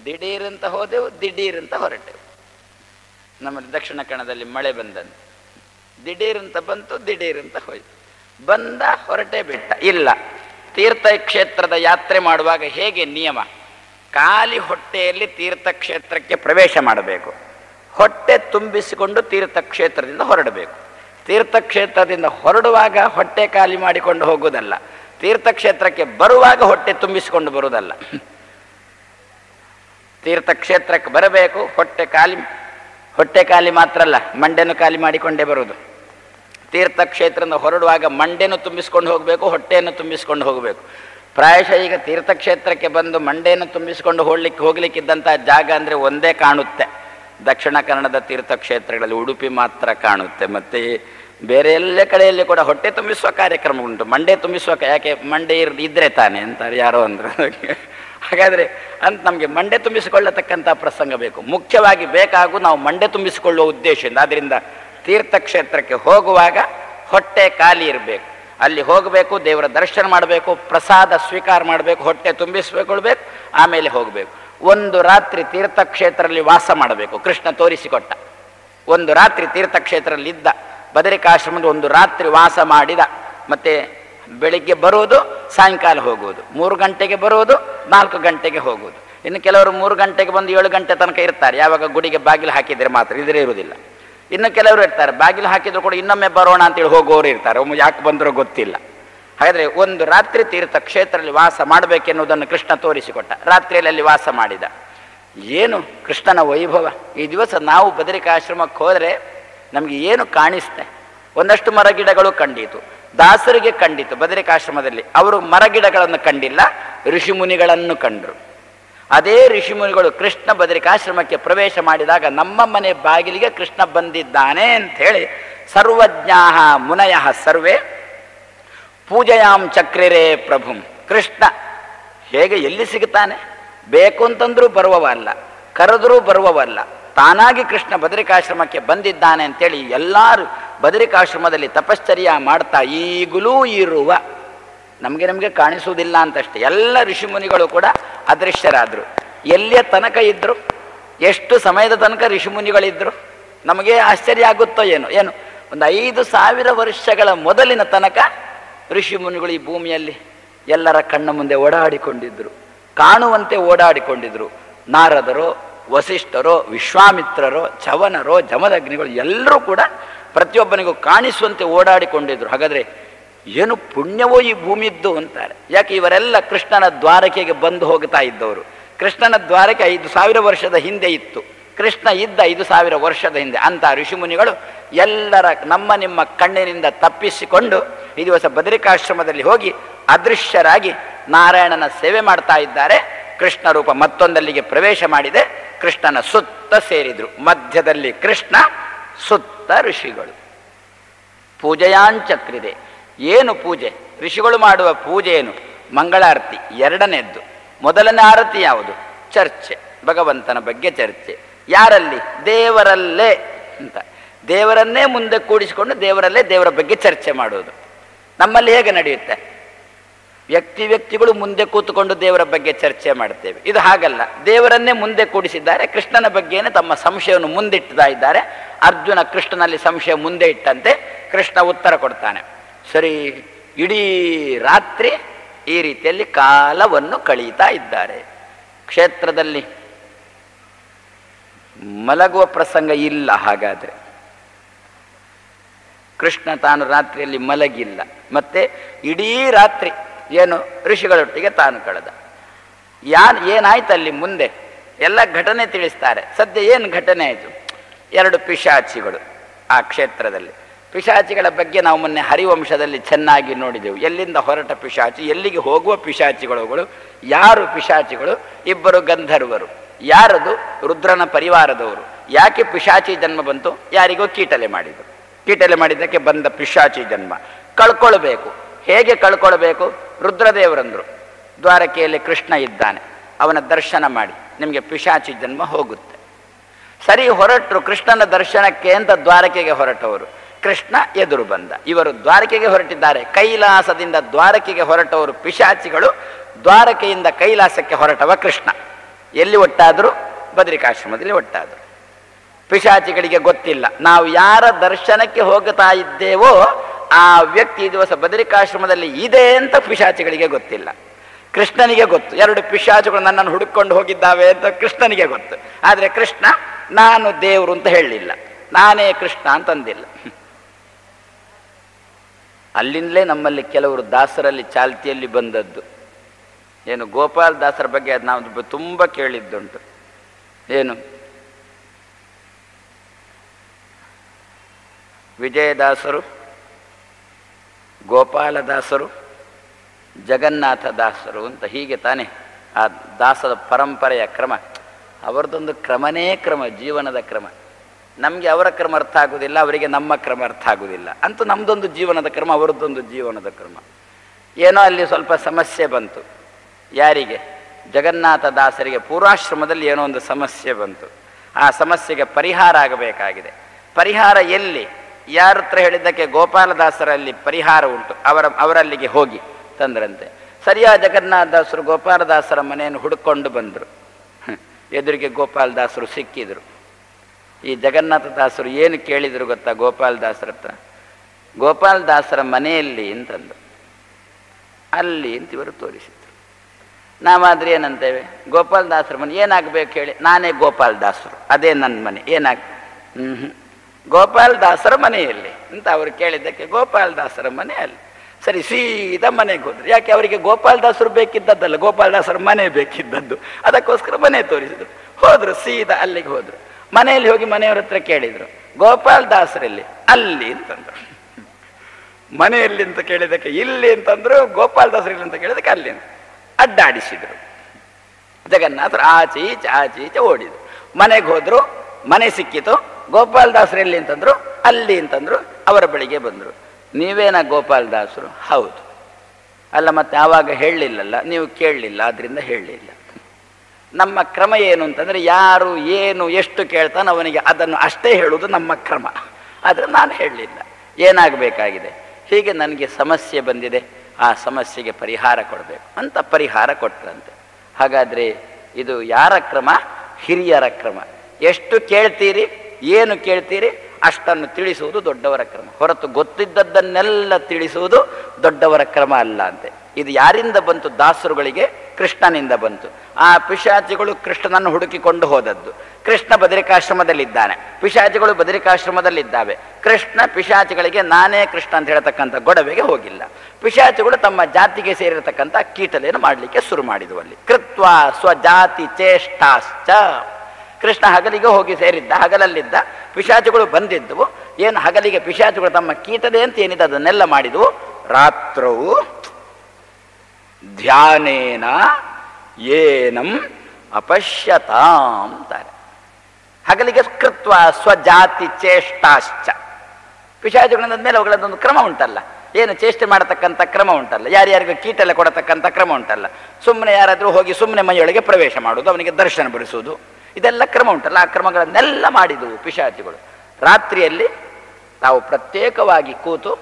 ದಿಢೀರಂತ ಹೋದೆವು ದಿಢೀರಂತ ಹೊರಟೆವು ನಮ್ಮಲ್ಲಿ ದಕ್ಷಿಣ ಕನ್ನಡದಲ್ಲಿ ಮಳೆ ಬಂದಂತೆ ದಿಢೀರಂತ ಬಂತು ದಿಢೀರಂತ ಹೋಯ್ತು ಬಂದ ಹೊರಟೆ ಬಿಟ್ಟ ಇಲ್ಲ ತೀರ್ಥಕ್ಷೇತ್ರದ ಯಾತ್ರೆ ಮಾಡುವಾಗ ಹೇಗೆ ನಿಯಮ ಖಾಲಿ ಹೊಟ್ಟೆಯಲ್ಲಿ ತೀರ್ಥಕ್ಷೇತ್ರಕ್ಕೆ ಪ್ರವೇಶ ಮಾಡಬೇಕು ಹೊಟ್ಟೆ ತುಂಬಿಸಿಕೊಂಡು ತೀರ್ಥಕ್ಷೇತ್ರದಿಂದ ಹೊರಡಬೇಕು ತೀರ್ಥಕ್ಷೇತ್ರದಿಂದ ಹೊರಡುವಾಗ ಹೊಟ್ಟೆ ಖಾಲಿ ಮಾಡಿಕೊಂಡು ಹೋಗುವುದಲ್ಲ ತೀರ್ಥಕ್ಷೇತ್ರಕ್ಕೆ ಬರುವಾಗ ಹೊಟ್ಟೆ ತುಂಬಿಸಿಕೊಂಡು ಬರುವುದಲ್ಲ ತೀರ್ಥಕ್ಷೇತ್ರಕ್ಕೆ ಬರಬೇಕು ಹೊಟ್ಟೆ ಖಾಲಿ ಹೊಟ್ಟೆ ಖಾಲಿ ಮಾತ್ರ ಅಲ್ಲ ಮಂಡೆನೂ ಖಾಲಿ ಮಾಡಿಕೊಂಡೇ ಬರುವುದು ತೀರ್ಥಕ್ಷೇತ್ರದಿಂದ ಹೊರಡುವಾಗ ಮಂಡೆನೂ ತುಂಬಿಸ್ಕೊಂಡು ಹೋಗಬೇಕು ಹೊಟ್ಟೆಯನ್ನು ತುಂಬಿಸ್ಕೊಂಡು ಹೋಗಬೇಕು ಪ್ರಾಯಶಃ ಈಗ ತೀರ್ಥಕ್ಷೇತ್ರಕ್ಕೆ ಬಂದು ಮಂಡೆಯನ್ನು ತುಂಬಿಸ್ಕೊಂಡು ಹೋಗ್ಲಿಕ್ಕೆ ಹೋಗ್ಲಿಕ್ಕಿದ್ದಂಥ ಜಾಗ ಅಂದರೆ ಒಂದೇ ಕಾಣುತ್ತೆ ದಕ್ಷಿಣ ಕನ್ನಡದ ತೀರ್ಥಕ್ಷೇತ್ರಗಳಲ್ಲಿ ಉಡುಪಿ ಮಾತ್ರ ಕಾಣುತ್ತೆ ಮತ್ತು ಬೇರೆ ಎಲ್ಲ ಕಡೆಯಲ್ಲಿ ಕೂಡ ಹೊಟ್ಟೆ ತುಂಬಿಸುವ ಕಾರ್ಯಕ್ರಮ ಉಂಟು ಮಂಡೆ ತುಂಬಿಸುವ ಕ- ಯಾಕೆ ಮಂಡೆ ಇರ್ ಇದ್ರೆ ತಾನೆ ಅಂತಾರೆ ಯಾರೋ ಅಂದರು ಹಾಗಾದರೆ ಅಂತ ನಮಗೆ ಮಂಡೆ ತುಂಬಿಸಿಕೊಳ್ಳತಕ್ಕಂಥ ಪ್ರಸಂಗ ಬೇಕು ಮುಖ್ಯವಾಗಿ ಬೇಕಾಗೂ ನಾವು ಮಂಡೆ ತುಂಬಿಸಿಕೊಳ್ಳುವ ಉದ್ದೇಶದಿಂದ ಆದ್ದರಿಂದ ತೀರ್ಥಕ್ಷೇತ್ರಕ್ಕೆ ಹೋಗುವಾಗ ಹೊಟ್ಟೆ ಖಾಲಿ ಇರಬೇಕು ಅಲ್ಲಿ ಹೋಗಬೇಕು ದೇವರ ದರ್ಶನ ಮಾಡಬೇಕು ಪ್ರಸಾದ ಸ್ವೀಕಾರ ಮಾಡಬೇಕು ಹೊಟ್ಟೆ ತುಂಬಿಸಿಕೊಳ್ಬೇಕು ಆಮೇಲೆ ಹೋಗಬೇಕು ಒಂದು ರಾತ್ರಿ ತೀರ್ಥಕ್ಷೇತ್ರದಲ್ಲಿ ವಾಸ ಮಾಡಬೇಕು ಕೃಷ್ಣ ತೋರಿಸಿಕೊಟ್ಟ ಒಂದು ರಾತ್ರಿ ತೀರ್ಥಕ್ಷೇತ್ರದಲ್ಲಿ ಇದ್ದ ಬದರಿಕಾಶ್ರಮದ ಒಂದು ರಾತ್ರಿ ವಾಸ ಮಾಡಿದ ಮತ್ತೆ ಬೆಳಿಗ್ಗೆ ಬರುವುದು ಸಾಯಂಕಾಲ ಹೋಗುವುದು ಮೂರು ಗಂಟೆಗೆ ಬರುವುದು ನಾಲ್ಕು ಗಂಟೆಗೆ ಹೋಗುವುದು ಇನ್ನು ಕೆಲವರು ಮೂರು ಗಂಟೆಗೆ ಬಂದು ಏಳು ಗಂಟೆ ತನಕ ಇರ್ತಾರೆ ಯಾವಾಗ ಗುಡಿಗೆ ಬಾಗಿಲು ಹಾಕಿದರೆ ಮಾತ್ರ ಇದ್ರೆ ಇರುವುದಿಲ್ಲ ಇನ್ನು ಕೆಲವರು ಇರ್ತಾರೆ ಬಾಗಿಲು ಹಾಕಿದ್ರು ಕೂಡ ಇನ್ನೊಮ್ಮೆ ಬರೋಣ ಅಂತೇಳಿ ಹೋಗೋರು ಇರ್ತಾರೆ ಒಮ್ಮೆ ಯಾಕೆ ಬಂದರೂ ಗೊತ್ತಿಲ್ಲ ಹಾಗಾದರೆ ಒಂದು ರಾತ್ರಿ ತೀರ್ಥ ಕ್ಷೇತ್ರದಲ್ಲಿ ವಾಸ ಮಾಡಬೇಕೆನ್ನುವುದನ್ನು ಕೃಷ್ಣ ತೋರಿಸಿಕೊಟ್ಟ ರಾತ್ರಿಯಲ್ಲಿ ಅಲ್ಲಿ ವಾಸ ಮಾಡಿದ ಏನು ಕೃಷ್ಣನ ವೈಭವ ಈ ದಿವಸ ನಾವು ಬದರಿಕಾಶ್ರಮಕ್ಕೆ ಹೋದರೆ ನಮಗೆ ಏನು ಕಾಣಿಸ್ತೆ ಒಂದಷ್ಟು ಮರಗಿಡಗಳು ಕಂಡಿತು ದಾಸರಿಗೆ ಕಂಡಿತು ಬದರಿಕಾಶ್ರಮದಲ್ಲಿ ಅವರು ಮರಗಿಡಗಳನ್ನು ಕಂಡಿಲ್ಲ ಋಷಿಮುನಿಗಳನ್ನು ಕಂಡರು ಅದೇ ಋಷಿಮುನಿಗಳು ಕೃಷ್ಣ ಬದರಿಕಾಶ್ರಮಕ್ಕೆ ಪ್ರವೇಶ ಮಾಡಿದಾಗ ನಮ್ಮ ಮನೆ ಬಾಗಿಲಿಗೆ ಕೃಷ್ಣ ಬಂದಿದ್ದಾನೆ ಅಂತ ಹೇಳಿ ಸರ್ವಜ್ಞಾಹ ಮುನಯ ಸರ್ವೇ ಪೂಜೆಯಾಂ ಚಕ್ರಿರೇ ಪ್ರಭುಂ ಕೃಷ್ಣ ಹೇಗೆ ಎಲ್ಲಿ ಸಿಗುತ್ತಾನೆ ಬೇಕು ಅಂತಂದ್ರೂ ಬರುವವಲ್ಲ ಕರೆದರೂ ಬರುವವಲ್ಲ ತಾನಾಗಿ ಕೃಷ್ಣ ಬದರಿಕಾಶ್ರಮಕ್ಕೆ ಬಂದಿದ್ದಾನೆ ಅಂತೇಳಿ ಎಲ್ಲರೂ ಬದರಿಕಾಶ್ರಮದಲ್ಲಿ ತಪಶ್ಚರ್ಯ ಮಾಡ್ತಾ ಈಗಲೂ ಇರುವ ನಮಗೆ ನಮಗೆ ಕಾಣಿಸುವುದಿಲ್ಲ ಅಂತಷ್ಟೇ ಎಲ್ಲ ಋಷಿಮುನಿಗಳು ಕೂಡ ಅದೃಶ್ಯರಾದರು ಎಲ್ಲಿಯ ತನಕ ಇದ್ದರು ಎಷ್ಟು ಸಮಯದ ತನಕ ಋಷಿಮುನಿಗಳಿದ್ದರು ನಮಗೆ ಆಶ್ಚರ್ಯ ಆಗುತ್ತೋ ಏನು ಏನು ಒಂದು ಐದು ಸಾವಿರ ವರ್ಷಗಳ ಮೊದಲಿನ ತನಕ ಋಷಿಮುನಿಗಳು ಈ ಭೂಮಿಯಲ್ಲಿ ಎಲ್ಲರ ಕಣ್ಣ ಮುಂದೆ ಓಡಾಡಿಕೊಂಡಿದ್ದರು ಕಾಣುವಂತೆ ಓಡಾಡಿಕೊಂಡಿದ್ರು ನಾರದರು ವಸಿಷ್ಠರೋ ವಿಶ್ವಾಮಿತ್ರರೋ ಚವನರೋ ಜಮದಗ್ನಿಗಳು ಎಲ್ಲರೂ ಕೂಡ ಪ್ರತಿಯೊಬ್ಬನಿಗೂ ಕಾಣಿಸುವಂತೆ ಓಡಾಡಿಕೊಂಡಿದ್ರು ಹಾಗಾದರೆ ಏನು ಪುಣ್ಯವೋ ಈ ಭೂಮಿದ್ದು ಅಂತಾರೆ ಯಾಕೆ ಇವರೆಲ್ಲ ಕೃಷ್ಣನ ದ್ವಾರಕೆಗೆ ಬಂದು ಹೋಗ್ತಾ ಇದ್ದವರು ಕೃಷ್ಣನ ದ್ವಾರಕೆ ಐದು ಸಾವಿರ ವರ್ಷದ ಹಿಂದೆ ಇತ್ತು ಕೃಷ್ಣ ಇದ್ದ ಐದು ಸಾವಿರ ವರ್ಷದ ಹಿಂದೆ ಅಂತ ಋಷಿಮುನಿಗಳು ಎಲ್ಲರ ನಮ್ಮ ನಿಮ್ಮ ಕಣ್ಣಿನಿಂದ ತಪ್ಪಿಸಿಕೊಂಡು ಈ ದಿವಸ ಬದರಿಕಾಶ್ರಮದಲ್ಲಿ ಹೋಗಿ ಅದೃಶ್ಯರಾಗಿ ನಾರಾಯಣನ ಸೇವೆ ಮಾಡ್ತಾ ಇದ್ದಾರೆ ಕೃಷ್ಣ ರೂಪ ಮತ್ತೊಂದಲ್ಲಿಗೆ ಪ್ರವೇಶ ಮಾಡಿದೆ ಕೃಷ್ಣನ ಸುತ್ತ ಸೇರಿದ್ರು ಮಧ್ಯದಲ್ಲಿ ಕೃಷ್ಣ ಸುತ್ತ ಋಷಿಗಳು ಪೂಜೆಯಾಂಚಕ್ರಿದೆ ಏನು ಪೂಜೆ ಋಷಿಗಳು ಮಾಡುವ ಪೂಜೆ ಏನು ಮಂಗಳಾರತಿ ಎರಡನೇದ್ದು ಮೊದಲನೇ ಆರತಿ ಯಾವುದು ಚರ್ಚೆ ಭಗವಂತನ ಬಗ್ಗೆ ಚರ್ಚೆ ಯಾರಲ್ಲಿ ದೇವರಲ್ಲೇ ಅಂತ ದೇವರನ್ನೇ ಮುಂದೆ ಕೂಡಿಸಿಕೊಂಡು ದೇವರಲ್ಲೇ ದೇವರ ಬಗ್ಗೆ ಚರ್ಚೆ ಮಾಡುವುದು ನಮ್ಮಲ್ಲಿ ಹೇಗೆ ನಡೆಯುತ್ತೆ ವ್ಯಕ್ತಿ ವ್ಯಕ್ತಿಗಳು ಮುಂದೆ ಕೂತುಕೊಂಡು ದೇವರ ಬಗ್ಗೆ ಚರ್ಚೆ ಮಾಡ್ತೇವೆ ಇದು ಹಾಗಲ್ಲ ದೇವರನ್ನೇ ಮುಂದೆ ಕೂಡಿಸಿದ್ದಾರೆ ಕೃಷ್ಣನ ಬಗ್ಗೆನೇ ತಮ್ಮ ಸಂಶಯವನ್ನು ಮುಂದಿಡ್ತಾ ಇದ್ದಾರೆ ಅರ್ಜುನ ಕೃಷ್ಣನಲ್ಲಿ ಸಂಶಯ ಮುಂದೆ ಇಟ್ಟಂತೆ ಕೃಷ್ಣ ಉತ್ತರ ಕೊಡ್ತಾನೆ ಸರಿ ಇಡೀ ರಾತ್ರಿ ಈ ರೀತಿಯಲ್ಲಿ ಕಾಲವನ್ನು ಕಳೀತಾ ಇದ್ದಾರೆ ಕ್ಷೇತ್ರದಲ್ಲಿ ಮಲಗುವ ಪ್ರಸಂಗ ಇಲ್ಲ ಹಾಗಾದರೆ ಕೃಷ್ಣ ತಾನು ರಾತ್ರಿಯಲ್ಲಿ ಮಲಗಿಲ್ಲ ಮತ್ತೆ ಇಡೀ ರಾತ್ರಿ ಏನು ಋಷಿಗಳೊಟ್ಟಿಗೆ ತಾನು ಕಳೆದ ಯಾನ್ ಏನಾಯ್ತು ಅಲ್ಲಿ ಮುಂದೆ ಎಲ್ಲ ಘಟನೆ ತಿಳಿಸ್ತಾರೆ ಸದ್ಯ ಏನು ಘಟನೆ ಆಯಿತು ಎರಡು ಪಿಶಾಚಿಗಳು ಆ ಕ್ಷೇತ್ರದಲ್ಲಿ ಪಿಶಾಚಿಗಳ ಬಗ್ಗೆ ನಾವು ಮೊನ್ನೆ ಹರಿವಂಶದಲ್ಲಿ ಚೆನ್ನಾಗಿ ನೋಡಿದೆವು ಎಲ್ಲಿಂದ ಹೊರಟ ಪಿಶಾಚಿ ಎಲ್ಲಿಗೆ ಹೋಗುವ ಪಿಶಾಚಿಗಳುಗಳು ಯಾರು ಪಿಶಾಚಿಗಳು ಇಬ್ಬರು ಗಂಧರ್ವರು ಯಾರದು ರುದ್ರನ ಪರಿವಾರದವರು ಯಾಕೆ ಪಿಶಾಚಿ ಜನ್ಮ ಬಂತು ಯಾರಿಗೋ ಕೀಟಲೆ ಮಾಡಿದರು ಕೀಟಲೆ ಮಾಡಿದ್ದಕ್ಕೆ ಬಂದ ಪಿಶಾಚಿ ಜನ್ಮ ಕಳ್ಕೊಳ್ಬೇಕು ಹೇಗೆ ಕಳ್ಕೊಳ್ಬೇಕು ರುದ್ರದೇವರಂದ್ರು ದ್ವಾರಕೆಯಲ್ಲಿ ಕೃಷ್ಣ ಇದ್ದಾನೆ ಅವನ ದರ್ಶನ ಮಾಡಿ ನಿಮಗೆ ಪಿಶಾಚಿ ಜನ್ಮ ಹೋಗುತ್ತೆ ಸರಿ ಹೊರಟರು ಕೃಷ್ಣನ ದರ್ಶನಕ್ಕೆ ಅಂತ ದ್ವಾರಕೆಗೆ ಹೊರಟವರು ಕೃಷ್ಣ ಎದುರು ಬಂದ ಇವರು ದ್ವಾರಕೆಗೆ ಹೊರಟಿದ್ದಾರೆ ಕೈಲಾಸದಿಂದ ದ್ವಾರಕೆಗೆ ಹೊರಟವರು ಪಿಶಾಚಿಗಳು ದ್ವಾರಕೆಯಿಂದ ಕೈಲಾಸಕ್ಕೆ ಹೊರಟವ ಕೃಷ್ಣ ಎಲ್ಲಿ ಒಟ್ಟಾದರು ಬದರಿಕಾಶ್ರಮದಲ್ಲಿ ಒಟ್ಟಾದರು ಪಿಶಾಚಿಗಳಿಗೆ ಗೊತ್ತಿಲ್ಲ ನಾವು ಯಾರ ದರ್ಶನಕ್ಕೆ ಹೋಗುತ್ತಾ ಇದ್ದೇವೋ ಆ ವ್ಯಕ್ತಿ ಈ ದಿವಸ ಬದರಿಕಾಶ್ರಮದಲ್ಲಿ ಇದೆ ಅಂತ ಪಿಶಾಚಿಗಳಿಗೆ ಗೊತ್ತಿಲ್ಲ ಕೃಷ್ಣನಿಗೆ ಗೊತ್ತು ಎರಡು ಪಿಶಾಚಿಗಳು ನನ್ನನ್ನು ಹುಡುಕೊಂಡು ಹೋಗಿದ್ದಾವೆ ಅಂತ ಕೃಷ್ಣನಿಗೆ ಗೊತ್ತು ಆದರೆ ಕೃಷ್ಣ ನಾನು ದೇವರು ಅಂತ ಹೇಳಲಿಲ್ಲ ನಾನೇ ಕೃಷ್ಣ ಅಂತಂದಿಲ್ಲ ಅಲ್ಲಿಂದಲೇ ನಮ್ಮಲ್ಲಿ ಕೆಲವರು ದಾಸರಲ್ಲಿ ಚಾಲ್ತಿಯಲ್ಲಿ ಬಂದದ್ದು ಏನು ಗೋಪಾಲ್ ದಾಸರ ಬಗ್ಗೆ ಅದು ನಾವು ತುಂಬ ಕೇಳಿದ್ದುಂಟು ಏನು ವಿಜಯದಾಸರು ಗೋಪಾಲದಾಸರು ಜಗನ್ನಾಥ ದಾಸರು ಅಂತ ಹೀಗೆ ತಾನೆ ಆ ದಾಸದ ಪರಂಪರೆಯ ಕ್ರಮ ಅವರದೊಂದು ಕ್ರಮನೇ ಕ್ರಮ ಜೀವನದ ಕ್ರಮ ನಮಗೆ ಅವರ ಕ್ರಮ ಅರ್ಥ ಆಗುವುದಿಲ್ಲ ಅವರಿಗೆ ನಮ್ಮ ಕ್ರಮ ಅರ್ಥ ಆಗುವುದಿಲ್ಲ ಅಂತೂ ನಮ್ಮದೊಂದು ಜೀವನದ ಕ್ರಮ ಅವರದ್ದೊಂದು ಜೀವನದ ಕ್ರಮ ಏನೋ ಅಲ್ಲಿ ಸ್ವಲ್ಪ ಸಮಸ್ಯೆ ಬಂತು ಯಾರಿಗೆ ಜಗನ್ನಾಥ ದಾಸರಿಗೆ ಪೂರ್ವಾಶ್ರಮದಲ್ಲಿ ಏನೋ ಒಂದು ಸಮಸ್ಯೆ ಬಂತು ಆ ಸಮಸ್ಯೆಗೆ ಪರಿಹಾರ ಆಗಬೇಕಾಗಿದೆ ಪರಿಹಾರ ಎಲ್ಲಿ ಯಾರ ಹತ್ರ ಹೇಳಿದ್ದಕ್ಕೆ ಗೋಪಾಲದಾಸರಲ್ಲಿ ಪರಿಹಾರ ಉಂಟು ಅವರ ಅವರಲ್ಲಿಗೆ ಹೋಗಿ ತಂದ್ರಂತೆ ಸರಿಯಾದ ಜಗನ್ನಾಥದಾಸರು ಗೋಪಾಲದಾಸರ ಮನೆಯನ್ನು ಹುಡುಕೊಂಡು ಬಂದರು ಎದುರಿಗೆ ಗೋಪಾಲದಾಸರು ಸಿಕ್ಕಿದರು ಈ ಜಗನ್ನಾಥದಾಸರು ಏನು ಕೇಳಿದರು ಗೊತ್ತಾ ಗೋಪಾಲದಾಸರ ಹತ್ರ ಗೋಪಾಲದಾಸರ ಮನೆಯಲ್ಲಿ ಅಂತಂದು ಅಲ್ಲಿ ಅಂತ ಇವರು ತೋರಿಸಿದ್ರು ನಾವಾದ್ರೆ ಏನಂತೇವೆ ಗೋಪಾಲದಾಸರ ಮನೆ ಏನಾಗಬೇಕು ಹೇಳಿ ನಾನೇ ಗೋಪಾಲದಾಸರು ಅದೇ ನನ್ನ ಮನೆ ಏನಾಗ ಹ್ಞೂ ಹ್ಞೂ ಗೋಪಾಲದಾಸರ ಮನೆಯಲ್ಲಿ ಅಂತ ಅವರು ಕೇಳಿದ್ದಕ್ಕೆ ಗೋಪಾಲದಾಸರ ಮನೆ ಅಲ್ಲಿ ಸರಿ ಸೀದಾ ಮನೆಗೆ ಹೋದ್ರು ಯಾಕೆ ಅವರಿಗೆ ಗೋಪಾಲದಾಸರು ಬೇಕಿದ್ದದ್ದಲ್ಲ ಗೋಪಾಲದಾಸರ ಮನೆ ಬೇಕಿದ್ದದ್ದು ಅದಕ್ಕೋಸ್ಕರ ಮನೆ ತೋರಿಸಿದ್ರು ಹೋದ್ರು ಸೀದಾ ಅಲ್ಲಿಗೆ ಹೋದ್ರು ಮನೆಯಲ್ಲಿ ಹೋಗಿ ಮನೆಯವ್ರ ಹತ್ರ ಕೇಳಿದ್ರು ಗೋಪಾಲದಾಸರಲ್ಲಿ ಅಲ್ಲಿ ಅಂತಂದ್ರು ಮನೆಯಲ್ಲಿ ಅಂತ ಕೇಳಿದಕ್ಕೆ ಇಲ್ಲಿ ಅಂತಂದ್ರು ಗೋಪಾಲದಾಸರಲ್ಲಿ ಅಂತ ಕೇಳಿದಕ್ಕೆ ಅಲ್ಲಿ ಅಂತ. ಅಡ್ಡಾಡಿಸಿದ್ರು ಜಗನ್ನಾಥರು ಆಚೆ ಈಚೆ ಆಚೆ ಈಚೆ ಓಡಿದ್ರು ಮನೆಗೆ ಹೋದ್ರು ಮನೆ ಸಿಕ್ಕಿತು ಗೋಪಾಲದಾಸರು ಎಲ್ಲಿ ಅಂತಂದ್ರು ಅಲ್ಲಿ ಅಂತಂದ್ರು ಅವರ ಬಳಿಗೆ ಬಂದರು ನೀವೇನ ಗೋಪಾಲದಾಸರು ಹೌದು ಅಲ್ಲ ಮತ್ತೆ ಆವಾಗ ಹೇಳಲಿಲ್ಲಲ್ಲ ನೀವು ಕೇಳಲಿಲ್ಲ ಅದರಿಂದ ಹೇಳಲಿಲ್ಲ ನಮ್ಮ ಕ್ರಮ ಏನು ಅಂತಂದರೆ ಯಾರು ಏನು ಎಷ್ಟು ಕೇಳ್ತಾನೋ ಅವನಿಗೆ ಅದನ್ನು ಅಷ್ಟೇ ಹೇಳುವುದು ನಮ್ಮ ಕ್ರಮ ಆದರೆ ನಾನು ಹೇಳಲಿಲ್ಲ ಏನಾಗಬೇಕಾಗಿದೆ ಹೀಗೆ ನನಗೆ ಸಮಸ್ಯೆ ಬಂದಿದೆ ಆ ಸಮಸ್ಯೆಗೆ ಪರಿಹಾರ ಕೊಡಬೇಕು ಅಂತ ಪರಿಹಾರ ಕೊಟ್ಟರಂತೆ ಹಾಗಾದರೆ ಇದು ಯಾರ ಕ್ರಮ ಹಿರಿಯರ ಕ್ರಮ ಎಷ್ಟು ಕೇಳ್ತೀರಿ ಏನು ಕೇಳ್ತೀರಿ ಅಷ್ಟನ್ನು ತಿಳಿಸುವುದು ದೊಡ್ಡವರ ಕ್ರಮ ಹೊರತು ಗೊತ್ತಿದ್ದದ್ದನ್ನೆಲ್ಲ ತಿಳಿಸುವುದು ದೊಡ್ಡವರ ಕ್ರಮ ಅಲ್ಲ ಅಂತೆ ಇದು ಯಾರಿಂದ ಬಂತು ದಾಸರುಗಳಿಗೆ ಕೃಷ್ಣನಿಂದ ಬಂತು ಆ ಪಿಶಾಚಿಗಳು ಕೃಷ್ಣನನ್ನು ಹುಡುಕಿಕೊಂಡು ಹೋದದ್ದು ಕೃಷ್ಣ ಬದರಿಕಾಶ್ರಮದಲ್ಲಿದ್ದಾನೆ ಪಿಶಾಚಿಗಳು ಬದರಿಕಾಶ್ರಮದಲ್ಲಿದ್ದಾವೆ ಕೃಷ್ಣ ಪಿಶಾಚಿಗಳಿಗೆ ನಾನೇ ಕೃಷ್ಣ ಅಂತ ಹೇಳ್ತಕ್ಕಂಥ ಗೊಡವೆಗೆ ಹೋಗಿಲ್ಲ ಪಿಶಾಚಿಗಳು ತಮ್ಮ ಜಾತಿಗೆ ಸೇರಿರತಕ್ಕಂಥ ಕೀಟಲೆಯನ್ನು ಮಾಡಲಿಕ್ಕೆ ಶುರು ಮಾಡಿದವು ಅಲ್ಲಿ ಕೃತ್ವ ಸ್ವಜಾತಿ ಚೇಷ್ಟಾಶ್ಚ ಕೃಷ್ಣ ಹಗಲಿಗೆ ಹೋಗಿ ಸೇರಿದ್ದ ಹಗಲಲ್ಲಿದ್ದ ಪಿಶಾಚಿಗಳು ಬಂದಿದ್ದವು ಏನು ಹಗಲಿಗೆ ಪಿಶಾಚಿಗಳು ತಮ್ಮ ಕೀಟದೆ ಅಂತ ಏನಿದೆ ಅದನ್ನೆಲ್ಲ ಮಾಡಿದವು ರಾತ್ರವು ಧ್ಯಾನೇನ ಏನಂ ಅಪಶ್ಯತಾಂ ಅಂತಾರೆ ಹಗಲಿಗೆ ಕೃತ್ವ ಸ್ವಜಾತಿ ಚೇಷ್ಟಾಶ್ಚ ಪಿಶಾಚಿಗಳು ಮೇಲೆ ಅವುಗಳದ್ದೊಂದು ಕ್ರಮ ಉಂಟಲ್ಲ ಏನು ಚೇಷ್ಟೆ ಮಾಡತಕ್ಕಂಥ ಕ್ರಮ ಉಂಟಲ್ಲ ಯಾರ್ಯಾರಿಗೂ ಕೀಟೆಲ್ಲ ಕೊಡತಕ್ಕಂಥ ಕ್ರಮ ಉಂಟಲ್ಲ ಸುಮ್ಮನೆ ಯಾರಾದರೂ ಹೋಗಿ ಸುಮ್ಮನೆ ಮನೆಯೊಳಗೆ ಪ್ರವೇಶ ಮಾಡುವುದು ಅವನಿಗೆ ದರ್ಶನ ಬರಿಸುವುದು ಇದೆಲ್ಲ ಕ್ರಮ ಉಂಟಲ್ಲ ಆ ಕ್ರಮಗಳನ್ನೆಲ್ಲ ಮಾಡಿದವು ಪಿಶಾಚಿಗಳು ರಾತ್ರಿಯಲ್ಲಿ ತಾವು ಪ್ರತ್ಯೇಕವಾಗಿ ಕೂತು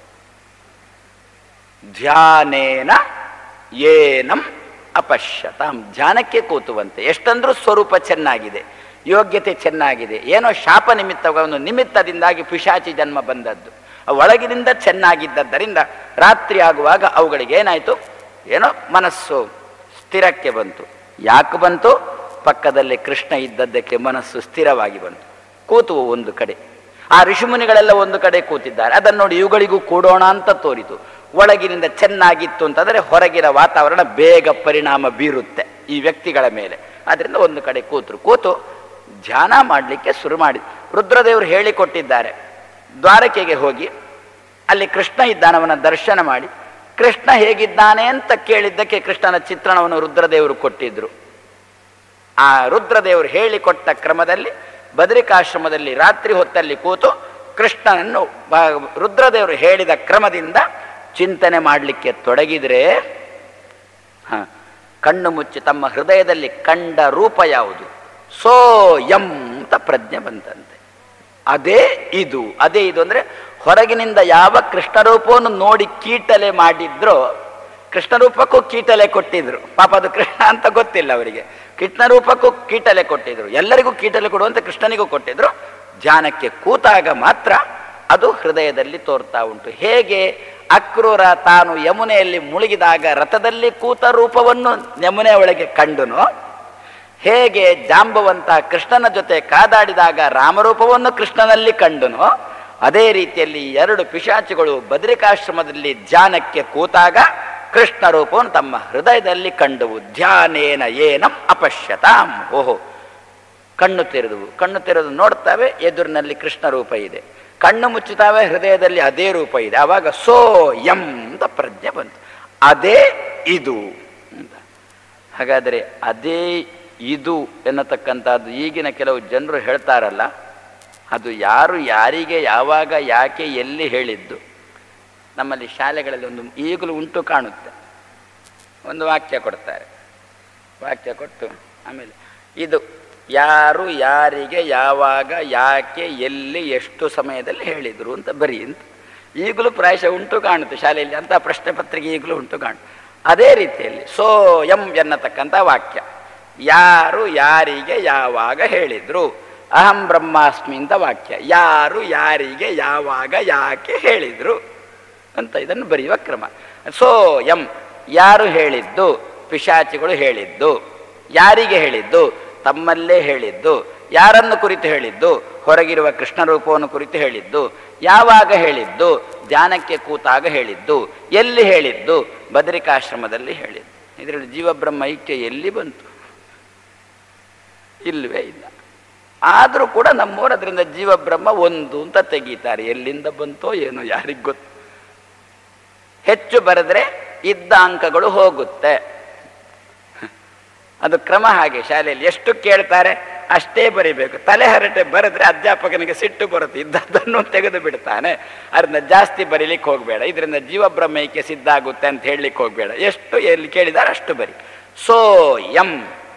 ಧ್ಯಾನೇನ ಏನಂ ಅಪಶ್ಯತಾಂ ಧ್ಯಾನಕ್ಕೆ ಕೂತುವಂತೆ ಎಷ್ಟಂದ್ರೂ ಸ್ವರೂಪ ಚೆನ್ನಾಗಿದೆ ಯೋಗ್ಯತೆ ಚೆನ್ನಾಗಿದೆ ಏನೋ ಶಾಪ ನಿಮಿತ್ತ ಒಂದು ನಿಮಿತ್ತದಿಂದಾಗಿ ಪಿಶಾಚಿ ಜನ್ಮ ಬಂದದ್ದು ಆ ಒಳಗಿನಿಂದ ಚೆನ್ನಾಗಿದ್ದರಿಂದ ರಾತ್ರಿ ಆಗುವಾಗ ಅವುಗಳಿಗೆ ಏನಾಯಿತು ಏನೋ ಮನಸ್ಸು ಸ್ಥಿರಕ್ಕೆ ಬಂತು ಯಾಕೆ ಬಂತು ಪಕ್ಕದಲ್ಲಿ ಕೃಷ್ಣ ಇದ್ದದ್ದಕ್ಕೆ ಮನಸ್ಸು ಸ್ಥಿರವಾಗಿ ಬಂತು ಕೂತುವು ಒಂದು ಕಡೆ ಆ ಋಷಿಮುನಿಗಳೆಲ್ಲ ಒಂದು ಕಡೆ ಕೂತಿದ್ದಾರೆ ಅದನ್ನು ನೋಡಿ ಇವುಗಳಿಗೂ ಕೂಡೋಣ ಅಂತ ತೋರಿತು ಒಳಗಿನಿಂದ ಚೆನ್ನಾಗಿತ್ತು ಅಂತಂದರೆ ಹೊರಗಿನ ವಾತಾವರಣ ಬೇಗ ಪರಿಣಾಮ ಬೀರುತ್ತೆ ಈ ವ್ಯಕ್ತಿಗಳ ಮೇಲೆ ಅದರಿಂದ ಒಂದು ಕಡೆ ಕೂತರು ಕೂತು ಧ್ಯಾನ ಮಾಡಲಿಕ್ಕೆ ಶುರು ಮಾಡಿ ರುದ್ರದೇವರು ಹೇಳಿಕೊಟ್ಟಿದ್ದಾರೆ ದ್ವಾರಕೆಗೆ ಹೋಗಿ ಅಲ್ಲಿ ಕೃಷ್ಣ ಇದ್ದಾನೆ ಅವನ ದರ್ಶನ ಮಾಡಿ ಕೃಷ್ಣ ಹೇಗಿದ್ದಾನೆ ಅಂತ ಕೇಳಿದ್ದಕ್ಕೆ ಕೃಷ್ಣನ ಚಿತ್ರಣವನ್ನು ರುದ್ರದೇವರು ಕೊಟ್ಟಿದ್ರು ಆ ರುದ್ರದೇವರು ಹೇಳಿಕೊಟ್ಟ ಕ್ರಮದಲ್ಲಿ ಬದರಿಕಾಶ್ರಮದಲ್ಲಿ ರಾತ್ರಿ ಹೊತ್ತಲ್ಲಿ ಕೂತು ಕೃಷ್ಣನನ್ನು ಬ- ರುದ್ರದೇವರು ಹೇಳಿದ ಕ್ರಮದಿಂದ ಚಿಂತನೆ ಮಾಡಲಿಕ್ಕೆ ತೊಡಗಿದರೆ ಹ, ಕಣ್ಣು ಮುಚ್ಚಿ ತಮ್ಮ ಹೃದಯದಲ್ಲಿ ಕಂಡ ರೂಪ ಯಾವುದು ಸೋ ಯಂ ಅಂತ ಪ್ರಜ್ಞೆ ಬಂತಂತೆ ಅದೇ ಇದು ಅದೇ ಇದು ಅಂದರೆ ಹೊರಗಿನಿಂದ ಯಾವ ಕೃಷ್ಣ ರೂಪವನ್ನು ನೋಡಿ ಕೀಟಲೆ ಮಾಡಿದ್ರೋ ಕೃಷ್ಣ ರೂಪಕ್ಕೂ ಕೀಟಲೆ ಕೊಟ್ಟಿದ್ರು ಪಾಪ ಅದು ಕೃಷ್ಣ ಅಂತ ಗೊತ್ತಿಲ್ಲ ಅವರಿಗೆ ಕೃಷ್ಣ ರೂಪಕ್ಕೂ ಕೀಟಲೆ ಕೊಟ್ಟಿದ್ರು ಎಲ್ಲರಿಗೂ ಕೀಟಲೆ ಕೊಡುವಂತೆ ಕೃಷ್ಣನಿಗೂ ಕೊಟ್ಟಿದ್ರು ಧ್ಯಾನಕ್ಕೆ ಕೂತಾಗ ಮಾತ್ರ ಅದು ಹೃದಯದಲ್ಲಿ ತೋರ್ತಾ ಉಂಟು ಹೇಗೆ ಅಕ್ರೂರ ತಾನು ಯಮುನೆಯಲ್ಲಿ ಮುಳುಗಿದಾಗ ರಥದಲ್ಲಿ ಕೂತ ರೂಪವನ್ನು ಯಮುನೆ ಒಳಗೆ ಕಂಡುನೋ ಹೇಗೆ ಜಾಂಬವಂತ ಕೃಷ್ಣನ ಜೊತೆ ಕಾದಾಡಿದಾಗ ರಾಮರೂಪವನ್ನು ಕೃಷ್ಣನಲ್ಲಿ ಕಂಡುನೋ ಅದೇ ರೀತಿಯಲ್ಲಿ ಎರಡು ಪಿಶಾಚಿಗಳು ಬದರಿಕಾಶ್ರಮದಲ್ಲಿ ಧ್ಯಾನಕ್ಕೆ ಕೂತಾಗ ಕೃಷ್ಣ ರೂಪವನ್ನು ತಮ್ಮ ಹೃದಯದಲ್ಲಿ ಕಂಡುವು ಧ್ಯಾನೇನ ಏನಂ ಅಪಶ್ಯತಾಂ ಓಹೋ ಕಣ್ಣು ತೆರೆದುವು ಕಣ್ಣು ತೆರೆದು ನೋಡ್ತಾವೆ ಎದುರಿನಲ್ಲಿ ಕೃಷ್ಣ ರೂಪ ಇದೆ ಕಣ್ಣು ಮುಚ್ಚುತ್ತಾವೆ ಹೃದಯದಲ್ಲಿ ಅದೇ ರೂಪ ಇದೆ ಆವಾಗ ಸೋ ಎಂ ಅಂತ ಪ್ರಜ್ಞೆ ಬಂತು ಅದೇ ಇದು ಅಂತ ಹಾಗಾದರೆ ಅದೇ ಇದು ಎನ್ನತಕ್ಕಂಥದ್ದು ಈಗಿನ ಕೆಲವು ಜನರು ಹೇಳ್ತಾರಲ್ಲ ಅದು ಯಾರು ಯಾರಿಗೆ ಯಾವಾಗ ಯಾಕೆ ಎಲ್ಲಿ ಹೇಳಿದ್ದು ನಮ್ಮಲ್ಲಿ ಶಾಲೆಗಳಲ್ಲಿ ಒಂದು ಈಗಲೂ ಉಂಟು ಕಾಣುತ್ತೆ ಒಂದು ವಾಕ್ಯ ಕೊಡ್ತಾರೆ ವಾಕ್ಯ ಕೊಟ್ಟು ಆಮೇಲೆ ಇದು ಯಾರು ಯಾರಿಗೆ ಯಾವಾಗ ಯಾಕೆ ಎಲ್ಲಿ ಎಷ್ಟು ಸಮಯದಲ್ಲಿ ಹೇಳಿದರು ಅಂತ ಬರಿ ಅಂತ ಈಗಲೂ ಪ್ರಾಯಶಃ ಉಂಟು ಕಾಣುತ್ತೆ ಶಾಲೆಯಲ್ಲಿ ಅಂತ ಪ್ರಶ್ನೆ ಪತ್ರಿಕೆ ಈಗಲೂ ಉಂಟು ಕಾಣು ಅದೇ ರೀತಿಯಲ್ಲಿ ಸೋ ಎಂ ಎನ್ನತಕ್ಕಂಥ ವಾಕ್ಯ ಯಾರು ಯಾರಿಗೆ ಯಾವಾಗ ಹೇಳಿದ್ರು ಅಹಂ ಬ್ರಹ್ಮಾಸ್ಮಿ ಅಂತ ವಾಕ್ಯ ಯಾರು ಯಾರಿಗೆ ಯಾವಾಗ ಯಾಕೆ ಹೇಳಿದ್ರು ಅಂತ ಇದನ್ನು ಬರೆಯುವ ಕ್ರಮ ಸೋ ಎಂ ಯಾರು ಹೇಳಿದ್ದು ಪಿಶಾಚಿಗಳು ಹೇಳಿದ್ದು ಯಾರಿಗೆ ಹೇಳಿದ್ದು ತಮ್ಮಲ್ಲೇ ಹೇಳಿದ್ದು ಯಾರನ್ನು ಕುರಿತು ಹೇಳಿದ್ದು ಹೊರಗಿರುವ ಕೃಷ್ಣ ರೂಪವನ್ನು ಕುರಿತು ಹೇಳಿದ್ದು ಯಾವಾಗ ಹೇಳಿದ್ದು ಧ್ಯಾನಕ್ಕೆ ಕೂತಾಗ ಹೇಳಿದ್ದು ಎಲ್ಲಿ ಹೇಳಿದ್ದು ಬದರಿಕಾಶ್ರಮದಲ್ಲಿ ಹೇಳಿದ್ದು ಇದರಲ್ಲಿ ಜೀವಬ್ರಹ್ಮ ಐಕ್ಯ ಎಲ್ಲಿ ಬಂತು ಇಲ್ಲವೇ ಇಲ್ಲ ಆದರೂ ಕೂಡ ನಮ್ಮವರು ಅದರಿಂದ ಜೀವಬ್ರಹ್ಮ ಒಂದು ಅಂತ ತೆಗೀತಾರೆ ಎಲ್ಲಿಂದ ಬಂತೋ ಏನೋ ಯಾರಿಗೆ ಗೊತ್ತು ಹೆಚ್ಚು ಬರೆದ್ರೆ ಇದ್ದ ಅಂಕಗಳು ಹೋಗುತ್ತೆ ಅದು ಕ್ರಮ ಹಾಗೆ ಶಾಲೆಯಲ್ಲಿ ಎಷ್ಟು ಕೇಳ್ತಾರೆ ಅಷ್ಟೇ ಬರಿಬೇಕು ತಲೆ ಹರಟೆ ಬರೆದ್ರೆ ಅಧ್ಯಾಪಕನಿಗೆ ಸಿಟ್ಟು ಬರುತ್ತೆ ಇದ್ದದ್ದನ್ನು ತೆಗೆದು ಬಿಡ್ತಾನೆ ಅದರಿಂದ ಜಾಸ್ತಿ ಬರೀಲಿಕ್ಕೆ ಹೋಗಬೇಡ ಇದರಿಂದ ಜೀವಬ್ರಹ್ಮೈಕ್ಯ ಸಿದ್ಧ ಆಗುತ್ತೆ ಅಂತ ಹೇಳಲಿಕ್ಕೆ ಹೋಗಬೇಡ ಎಷ್ಟು ಎಲ್ಲಿ ಕೇಳಿದಾರೆ ಅಷ್ಟು ಬರಿ ಸೋ ಎಂ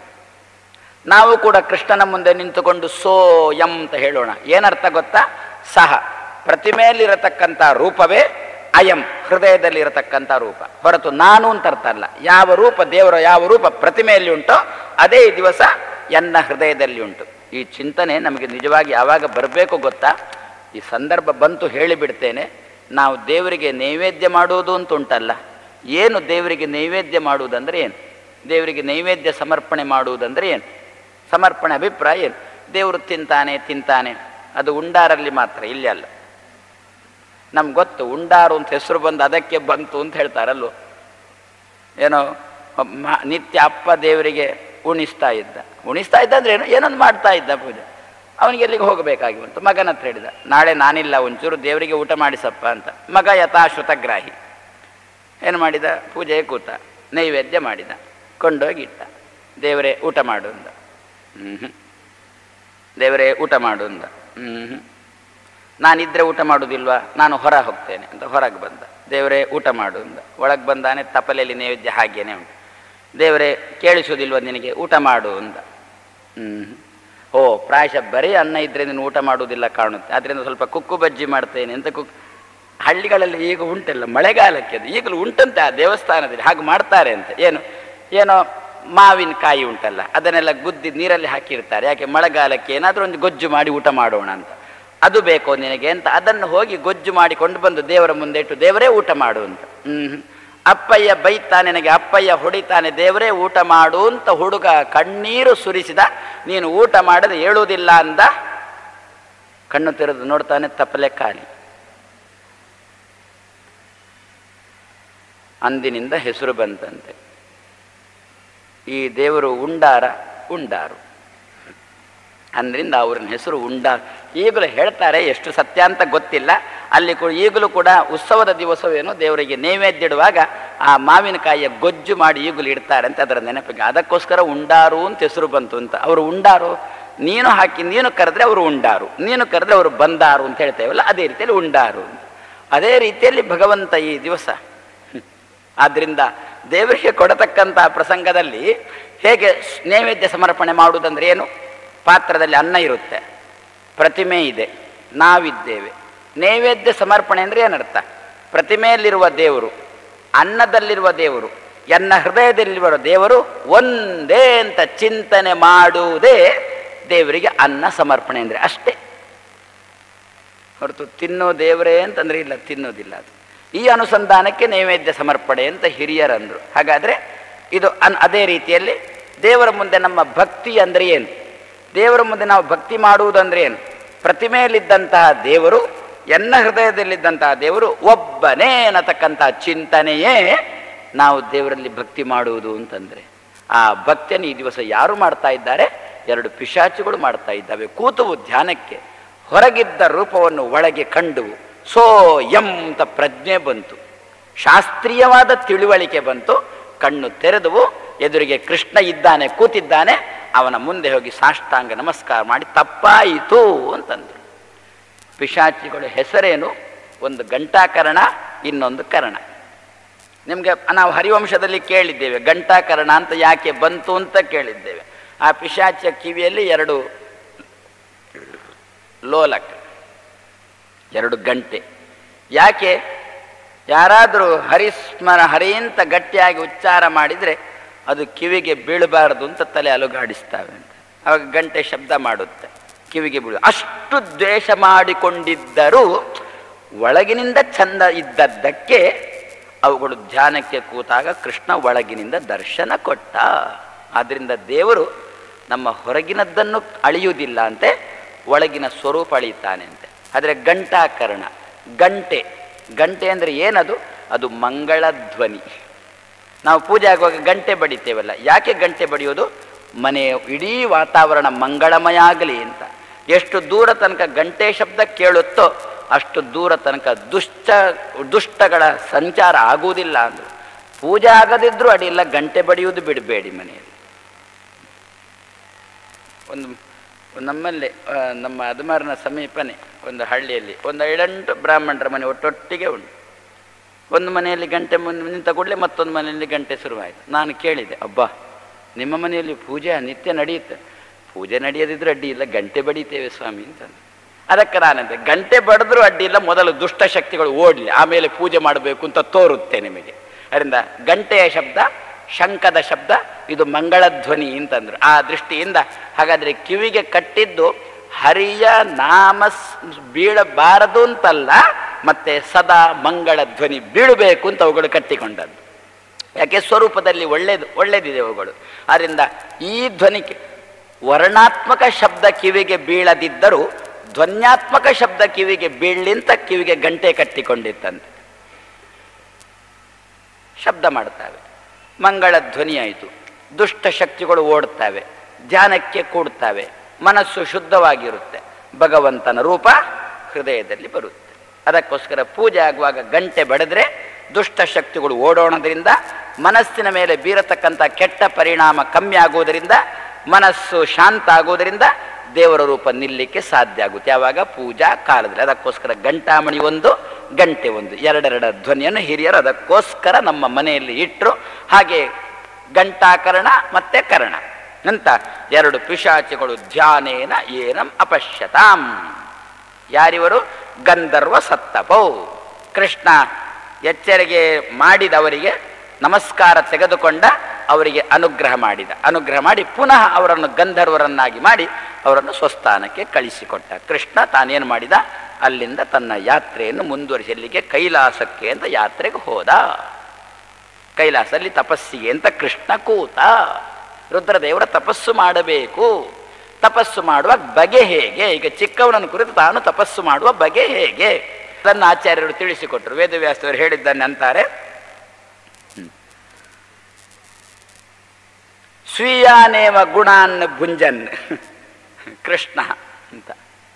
ನಾವು ಕೂಡ ಕೃಷ್ಣನ ಮುಂದೆ ನಿಂತುಕೊಂಡು ಸೋ ಎಂ ಅಂತ ಹೇಳೋಣ ಏನರ್ಥ ಗೊತ್ತಾ ಸಹ ಪ್ರತಿಮೆಯಲ್ಲಿರತಕ್ಕಂಥ ರೂಪವೇ ಅಯಂ ಹೃದಯದಲ್ಲಿರತಕ್ಕಂಥ ರೂಪ ಹೊರತು ನಾನು ಅಂತ ಅರ್ಥ ಅಲ್ಲ ಯಾವ ರೂಪ ದೇವರ ಯಾವ ರೂಪ ಪ್ರತಿಮೆಯಲ್ಲಿ ಉಂಟೋ ಅದೇ ಈ ದಿವಸ ಎನ್ನ ಹೃದಯದಲ್ಲಿ ಉಂಟು ಈ ಚಿಂತನೆ ನಮಗೆ ನಿಜವಾಗಿ ಯಾವಾಗ ಬರಬೇಕು ಗೊತ್ತಾ ಈ ಸಂದರ್ಭ ಬಂತು ಹೇಳಿಬಿಡ್ತೇನೆ ನಾವು ದೇವರಿಗೆ ನೈವೇದ್ಯ ಮಾಡುವುದು ಅಂತ ಉಂಟಲ್ಲ ಏನು ದೇವರಿಗೆ ನೈವೇದ್ಯ ಮಾಡುವುದಂದ್ರೆ ಏನು ದೇವರಿಗೆ ನೈವೇದ್ಯ ಸಮರ್ಪಣೆ ಮಾಡುವುದಂದ್ರೆ ಏನು ಸಮರ್ಪಣೆ ಅಭಿಪ್ರಾಯ ಏನು ದೇವರು ತಿಂತಾನೆ ತಿಂತಾನೆ ಅದು ಉಂಡಾರಲ್ಲಿ ಮಾತ್ರ ಇಲ್ಲಿ ಅಲ್ಲ ನಮ್ಗೆ ಗೊತ್ತು ಉಂಡಾರು ಅಂತ ಹೆಸರು ಬಂದು ಅದಕ್ಕೆ ಬಂತು ಅಂತ ಹೇಳ್ತಾರಲ್ವ ಏನೋ ಮ- ನಿತ್ಯ ಅಪ್ಪ ದೇವರಿಗೆ ಉಣಿಸ್ತಾ ಇದ್ದ ಉಣಿಸ್ತಾ ಇದ್ದ ಅಂದ್ರೆ ಏನು ಏನೊಂದು ಮಾಡ್ತಾ ಇದ್ದ ಪೂಜೆ ಅವನಿಗೆ ಎಲ್ಲಿಗೆ ಹೋಗಬೇಕಾಗಿ ಬಂತು ಮಗನ ಹತ್ರ ಹೇಳಿದ ನಾಳೆ ನಾನಿಲ್ಲ ಒಂಚೂರು ದೇವರಿಗೆ ಊಟ ಮಾಡಿಸಪ್ಪ ಅಂತ ಮಗ ಯಥಾಶ್ರುತಗ್ರಾಹಿ ಏನು ಮಾಡಿದ ಪೂಜೆಗೆ ಕೂತ ನೈವೇದ್ಯ ಮಾಡಿದ ಕೊಂಡೋಗಿ ಇಟ್ಟ ದೇವರೇ ಊಟ ಮಾಡು ಅಂದ ಹ್ಞೂ ದೇವರೇ ಊಟ ಮಾಡು ಅಂದ ಹ್ಞೂ ನಾನಿದ್ರೆ ಊಟ ಮಾಡೋದಿಲ್ವಾ ನಾನು ಹೊರ ಹೋಗ್ತೇನೆ ಅಂತ ಹೊರಗೆ ಬಂದ ದೇವರೇ ಊಟ ಮಾಡು ಅಂದ ಒಳಗೆ ಬಂದಾನೆ ತಪಲೆಯಲ್ಲಿ ನೈವೇದ್ಯ ಹಾಗೇನೆ ಉಂಟು ದೇವರೇ ಕೇಳಿಸೋದಿಲ್ವ ನಿನಗೆ ಊಟ ಮಾಡು ಅಂದ ಹ್ಞೂ ಓ ಪ್ರಾಯಶಃ ಬರೀ ಅನ್ನ ಇದ್ರೆ ನೀನು ಊಟ ಮಾಡುವುದಿಲ್ಲ ಕಾಣುತ್ತೆ ಅದರಿಂದ ಸ್ವಲ್ಪ ಕುಕ್ಕು ಬಜ್ಜಿ ಮಾಡ್ತೇನೆ ಅಂತ ಕುಕ್ ಹಳ್ಳಿಗಳಲ್ಲಿ ಈಗ ಉಂಟಲ್ಲ ಮಳೆಗಾಲಕ್ಕೆ ಅದು ಈಗಲೂ ಉಂಟಂತೆ ಆ ದೇವಸ್ಥಾನದಲ್ಲಿ ಹಾಗೆ ಮಾಡ್ತಾರೆ ಅಂತ ಏನು ಏನೋ ಮಾವಿನಕಾಯಿ ಉಂಟಲ್ಲ ಅದನ್ನೆಲ್ಲ ಗುದ್ದಿ ನೀರಲ್ಲಿ ಹಾಕಿರ್ತಾರೆ ಯಾಕೆ ಮಳೆಗಾಲಕ್ಕೆ ಏನಾದರೂ ಒಂದು ಗೊಜ್ಜು ಮಾಡಿ ಊಟ ಮಾಡೋಣ ಅಂತ ಅದು ಬೇಕೋ ನಿನಗೆ ಅಂತ ಅದನ್ನು ಹೋಗಿ ಗೊಜ್ಜು ಮಾಡಿಕೊಂಡು ಬಂದು ದೇವರ ಮುಂದೆ ಇಟ್ಟು ದೇವರೇ ಊಟ ಮಾಡು ಅಂತ ಹ್ಮ್ ಅಪ್ಪಯ್ಯ ಬೈತಾನೆ ನನಗೆ ಅಪ್ಪಯ್ಯ ಹೊಡಿತಾನೆ ದೇವರೇ ಊಟ ಮಾಡು ಅಂತ ಹುಡುಗ ಕಣ್ಣೀರು ಸುರಿಸಿದ ನೀನು ಊಟ ಮಾಡದೆ ಹೇಳುವುದಿಲ್ಲ ಅಂದ ಕಣ್ಣು ತೆರೆದು ನೋಡ್ತಾನೆ ತಪ್ಪಲೆ ಖಾಲಿ ಅಂದಿನಿಂದ ಹೆಸರು ಬಂತಂತೆ ಈ ದೇವರು ಉಂಡಾರ ಉಂಡಾರು ಅಂದ್ರಿಂದ ಅವ್ರನ್ನ ಹೆಸರು ಉಂಡಾರು ಈಗಲೂ ಹೇಳ್ತಾರೆ ಎಷ್ಟು ಸತ್ಯ ಅಂತ ಗೊತ್ತಿಲ್ಲ ಅಲ್ಲಿ ಕೂಡ ಈಗಲೂ ಕೂಡ ಉತ್ಸವದ ದಿವಸವೇನೋ ದೇವರಿಗೆ ನೈವೇದ್ಯ ಇಡುವಾಗ ಆ ಮಾವಿನಕಾಯಿಯ ಗೊಜ್ಜು ಮಾಡಿ ಈಗಲೂ ಇಡ್ತಾರೆ ಅಂತ ಅದರ ನೆನಪಿಗೆ ಅದಕ್ಕೋಸ್ಕರ ಉಂಡಾರು ಅಂತ ಹೆಸರು ಬಂತು ಅಂತ ಅವರು ಉಂಡಾರು ನೀನು ಹಾಕಿ ನೀನು ಕರೆದ್ರೆ ಅವರು ಉಂಡಾರು ನೀನು ಕರೆದ್ರೆ ಅವರು ಬಂದಾರು ಅಂತ ಹೇಳ್ತೇವಲ್ಲ ಅದೇ ರೀತಿಯಲ್ಲಿ ಉಂಡಾರು ಅಂತ ಅದೇ ರೀತಿಯಲ್ಲಿ ಭಗವಂತ ಈ ದಿವಸ ಆದ್ದರಿಂದ ದೇವರಿಗೆ ಕೊಡತಕ್ಕಂತಹ ಪ್ರಸಂಗದಲ್ಲಿ ಹೇಗೆ ಸ್- ನೈವೇದ್ಯ ಸಮರ್ಪಣೆ ಮಾಡುವುದಂದ್ರೆ ಏನು ಪಾತ್ರದಲ್ಲಿ ಅನ್ನ ಇರುತ್ತೆ ಪ್ರತಿಮೆ ಇದೆ ನಾವಿದ್ದೇವೆ ನೈವೇದ್ಯ ಸಮರ್ಪಣೆ ಅಂದರೆ ಏನರ್ಥ ಪ್ರತಿಮೆಯಲ್ಲಿರುವ ದೇವರು ಅನ್ನದಲ್ಲಿರುವ ದೇವರು ಎನ್ನ ಹೃದಯದಲ್ಲಿರುವ ದೇವರು ಒಂದೇ ಅಂತ ಚಿಂತನೆ ಮಾಡುವುದೇ ದೇವರಿಗೆ ಅನ್ನ ಸಮರ್ಪಣೆ ಅಂದರೆ ಅಷ್ಟೇ ಹೊರತು ತಿನ್ನೋ ದೇವರೇ ಅಂತಂದ್ರೆ ಇಲ್ಲ ತಿನ್ನೋದಿಲ್ಲ ಅದು ಈ ಅನುಸಂಧಾನಕ್ಕೆ ನೈವೇದ್ಯ ಸಮರ್ಪಣೆ ಅಂತ ಹಿರಿಯರಂದರು ಹಾಗಾದರೆ ಇದು ಅನ್ ಅದೇ ರೀತಿಯಲ್ಲಿ ದೇವರ ಮುಂದೆ ನಮ್ಮ ಭಕ್ತಿ ಅಂದರೆ ಏನು ದೇವರ ಮುಂದೆ ನಾವು ಭಕ್ತಿ ಮಾಡುವುದಂದ್ರೆ ಏನು ಪ್ರತಿಮೆಯಲ್ಲಿದ್ದಂತಹ ದೇವರು ಎನ್ನ ಹೃದಯದಲ್ಲಿದ್ದಂತಹ ದೇವರು ಒಬ್ಬನೇ ಅನ್ನತಕ್ಕಂತಹ ಚಿಂತನೆಯೇ ನಾವು ದೇವರಲ್ಲಿ ಭಕ್ತಿ ಮಾಡುವುದು ಅಂತಂದರೆ ಆ ಭಕ್ತಿಯನ್ನು ಈ ದಿವಸ ಯಾರು ಮಾಡ್ತಾ ಇದ್ದಾರೆ ಎರಡು ಪಿಶಾಚಿಗಳು ಮಾಡ್ತಾ ಇದ್ದಾವೆ ಕೂತುವು ಧ್ಯಾನಕ್ಕೆ ಹೊರಗಿದ್ದ ರೂಪವನ್ನು ಒಳಗೆ ಕಂಡುವು ಸೋ ಎಂ ಅಂತ ಪ್ರಜ್ಞೆ ಬಂತು ಶಾಸ್ತ್ರೀಯವಾದ ತಿಳುವಳಿಕೆ ಬಂತು ಕಣ್ಣು ತೆರೆದುವು ಎದುರಿಗೆ ಕೃಷ್ಣ ಇದ್ದಾನೆ ಕೂತಿದ್ದಾನೆ ಅವನ ಮುಂದೆ ಹೋಗಿ ಸಾಷ್ಟಾಂಗ ನಮಸ್ಕಾರ ಮಾಡಿ ತಪ್ಪಾಯಿತು ಅಂತಂದರು ಪಿಶಾಚಿಗಳ ಹೆಸರೇನು ಒಂದು ಗಂಟಾಕರಣ ಇನ್ನೊಂದು ಕರಣ ನಿಮಗೆ ನಾವು ಹರಿವಂಶದಲ್ಲಿ ಕೇಳಿದ್ದೇವೆ ಗಂಟಾಕರಣ ಅಂತ ಯಾಕೆ ಬಂತು ಅಂತ ಕೇಳಿದ್ದೇವೆ ಆ ಪಿಶಾಚಿಯ ಕಿವಿಯಲ್ಲಿ ಎರಡು ಲೋಲಕ್ ಎರಡು ಗಂಟೆ ಯಾಕೆ ಯಾರಾದರೂ ಹರಿಸ್ಮರ ಹರಿ ಅಂತ ಗಟ್ಟಿಯಾಗಿ ಉಚ್ಚಾರ ಮಾಡಿದರೆ ಅದು ಕಿವಿಗೆ ಬೀಳಬಾರದು ಅಂತ ತಲೆ ಅಲುಗಾಡಿಸ್ತವೆ ಅಂತ ಅವಾಗ ಗಂಟೆ ಶಬ್ದ ಮಾಡುತ್ತೆ ಕಿವಿಗೆ ಬೀಳು ಅಷ್ಟು ದ್ವೇಷ ಮಾಡಿಕೊಂಡಿದ್ದರೂ ಒಳಗಿನಿಂದ ಚಂದ ಇದ್ದದ್ದಕ್ಕೆ ಅವುಗಳು ಧ್ಯಾನಕ್ಕೆ ಕೂತಾಗ ಕೃಷ್ಣ ಒಳಗಿನಿಂದ ದರ್ಶನ ಕೊಟ್ಟ ಆದ್ದರಿಂದ ದೇವರು ನಮ್ಮ ಹೊರಗಿನದ್ದನ್ನು ಅಳಿಯುವುದಿಲ್ಲ ಅಂತೆ ಒಳಗಿನ ಸ್ವರೂಪ ಅಳಿತಾನೆ ಅಂತೆ ಆದರೆ ಗಂಟಾಕರಣ ಗಂಟೆ ಗಂಟೆ ಅಂದರೆ ಏನದು ಅದು ಮಂಗಳ ಧ್ವನಿ ನಾವು ಪೂಜೆ ಆಗುವಾಗ ಗಂಟೆ ಬಡಿತೇವಲ್ಲ ಯಾಕೆ ಗಂಟೆ ಬಡಿಯೋದು ಮನೆಯ ಇಡೀ ವಾತಾವರಣ ಮಂಗಳಮಯ ಆಗಲಿ ಅಂತ ಎಷ್ಟು ದೂರ ತನಕ ಗಂಟೆ ಶಬ್ದ ಕೇಳುತ್ತೋ ಅಷ್ಟು ದೂರ ತನಕ ದುಷ್ಟ ದುಷ್ಟಗಳ ಸಂಚಾರ ಆಗುವುದಿಲ್ಲ ಅಂದರು ಪೂಜೆ ಆಗದಿದ್ರೂ ಅಡಿಯಿಲ್ಲ ಗಂಟೆ ಬಡಿಯುವುದು ಬಿಡಬೇಡಿ ಮನೆಯಲ್ಲಿ ಒಂದು ನಮ್ಮಲ್ಲಿ ಆ, ನಮ್ಮ ಅದಮಾರನ ಸಮೀಪನೇ ಒಂದು ಹಳ್ಳಿಯಲ್ಲಿ ಒಂದು ಏಳೆಂಟು ಬ್ರಾಹ್ಮಣರ ಮನೆ ಒಟ್ಟೊಟ್ಟಿಗೆ ಉಂಟು ಒಂದು ಮನೆಯಲ್ಲಿ ಗಂಟೆ ಮುಂದೆ ನಿಂತ ಕೂಡಲೇ ಮತ್ತೊಂದು ಮನೆಯಲ್ಲಿ ಗಂಟೆ ಶುರುವಾಯಿತು ನಾನು ಕೇಳಿದೆ ಅಬ್ಬಾ ನಿಮ್ಮ ಮನೆಯಲ್ಲಿ ಪೂಜೆ ನಿತ್ಯ ನಡೆಯುತ್ತೆ ಪೂಜೆ ನಡೆಯದಿದ್ರೂ ಅಡ್ಡಿ ಇಲ್ಲ ಗಂಟೆ ಬಡಿತೇವೆ ಸ್ವಾಮಿ ಅಂತಂದು ಅದಕ್ಕೆ ನಾನಂತೆ ಗಂಟೆ ಬಡಿದ್ರೂ ಅಡ್ಡಿ ಇಲ್ಲ ಮೊದಲು ದುಷ್ಟ ಶಕ್ತಿಗಳು ಓಡಲಿ ಆಮೇಲೆ ಪೂಜೆ ಮಾಡಬೇಕು ಅಂತ ತೋರುತ್ತೆ ನಿಮಗೆ ಅದರಿಂದ ಗಂಟೆಯ ಶಬ್ದ ಶಂಕದ ಶಬ್ದ ಇದು ಮಂಗಳ ಧ್ವನಿ ಅಂತಂದ್ರು ಆ ದೃಷ್ಟಿಯಿಂದ ಹಾಗಾದ್ರೆ ಕಿವಿಗೆ ಕಟ್ಟಿದ್ದು ಹರಿಯ ನಾಮ ಸ್- ಬೀಳಬಾರದು ಅಂತಲ್ಲ ಮತ್ತೆ ಸದಾ ಮಂಗಳ ಧ್ವನಿ ಬೀಳಬೇಕು ಅಂತ ಅವುಗಳು ಕಟ್ಟಿಕೊಂಡದ್ದು ಯಾಕೆ ಸ್ವರೂಪದಲ್ಲಿ ಒಳ್ಳೇದು ಒಳ್ಳೇದಿದೆ ಅವುಗಳು ಆದ್ದರಿಂದ ಈ ಧ್ವನಿಗೆ ವರ್ಣಾತ್ಮಕ ಶಬ್ದ ಕಿವಿಗೆ ಬೀಳದಿದ್ದರೂ ಧ್ವನ್ಯಾತ್ಮಕ ಶಬ್ದ ಕಿವಿಗೆ ಬೀಳ್ಲಿಂತ ಕಿವಿಗೆ ಗಂಟೆ ಕಟ್ಟಿಕೊಂಡಿತ್ತಂತೆ ಶಬ್ದ ಮಾಡ್ತವೆ ಮಂಗಳ ಧ್ವನಿ ಆಯಿತು ದುಷ್ಟ ಶಕ್ತಿಗಳು ಓಡ್ತವೆ ಧ್ಯಾನಕ್ಕೆ ಕೂಡ್ತವೆ ಮನಸ್ಸು ಶುದ್ಧವಾಗಿರುತ್ತೆ ಭಗವಂತನ ರೂಪ ಹೃದಯದಲ್ಲಿ ಬರುತ್ತೆ ಅದಕ್ಕೋಸ್ಕರ ಪೂಜೆ ಆಗುವಾಗ ಗಂಟೆ ಬಡಿದ್ರೆ ದುಷ್ಟ ಶಕ್ತಿಗಳು ಓಡೋಣದ್ರಿಂದ ಮನಸ್ಸಿನ ಮೇಲೆ ಬೀರತಕ್ಕಂಥ ಕೆಟ್ಟ ಪರಿಣಾಮ ಕಮ್ಮಿ ಆಗುವುದರಿಂದ ಮನಸ್ಸು ಶಾಂತ ಆಗುವುದರಿಂದ ದೇವರ ರೂಪ ನಿಲ್ಲಕ್ಕೆ ಸಾಧ್ಯ ಆಗುತ್ತೆ ಯಾವಾಗ ಪೂಜಾ ಕಾಲದಲ್ಲಿ ಅದಕ್ಕೋಸ್ಕರ ಗಂಟಾಮಣಿ ಒಂದು ಗಂಟೆ ಒಂದು ಎರಡೆರಡ ಧ್ವನಿಯನ್ನು ಹಿರಿಯರು ಅದಕ್ಕೋಸ್ಕರ ನಮ್ಮ ಮನೆಯಲ್ಲಿ ಇಟ್ಟರು ಹಾಗೆ ಗಂಟಾಕರಣ ಮತ್ತೆ ಕರ್ಣ ಅಂತ ಎರಡು ಪಿಶಾಚಿಗಳು ಧ್ಯಾನೇನ ಏನಂ ಅಪಶ್ಯತಾಂ ಯಾರಿವರು ಗಂಧರ್ವ ಸತ್ತಪೌ ಕೃಷ್ಣ ಎಚ್ಚರಿಕೆ ಮಾಡಿದವರಿಗೆ ನಮಸ್ಕಾರ ತೆಗೆದುಕೊಂಡ ಅವರಿಗೆ ಅನುಗ್ರಹ ಮಾಡಿದ ಅನುಗ್ರಹ ಮಾಡಿ ಪುನಃ ಅವರನ್ನು ಗಂಧರ್ವರನ್ನಾಗಿ ಮಾಡಿ ಅವರನ್ನು ಸ್ವಸ್ಥಾನಕ್ಕೆ ಕಳಿಸಿಕೊಟ್ಟ ಕೃಷ್ಣ ತಾನೇನು ಮಾಡಿದ ಅಲ್ಲಿಂದ ತನ್ನ ಯಾತ್ರೆಯನ್ನು ಮುಂದುವರಿಸಲಿಕ್ಕೆ ಕೈಲಾಸಕ್ಕೆ ಅಂತ ಯಾತ್ರೆಗೆ ಹೋದ ಕೈಲಾಸದಲ್ಲಿ ತಪಸ್ಸಿಗೆ ಅಂತ ಕೃಷ್ಣ ಕೂತ ರುದ್ರದೇವರ ತಪಸ್ಸು ಮಾಡಬೇಕು ತಪಸ್ಸು ಮಾಡುವ ಬಗೆ ಹೇಗೆ ಈಗ ಚಿಕ್ಕವನನ್ನು ಕುರಿತು ತಾನು ತಪಸ್ಸು ಮಾಡುವ ಬಗೆ ಹೇಗೆ ಅದನ್ನು ಆಚಾರ್ಯರು ತಿಳಿಸಿಕೊಟ್ರು ವೇದವ್ಯಾಸರು ಹೇಳಿದ್ದನ್ನು ಅಂತಾರೆ ಸ್ವೀಯಾನೇವ ಗುಣಾನ್ ಭುಂಜನ್ ಕೃಷ್ಣ ಅಂತ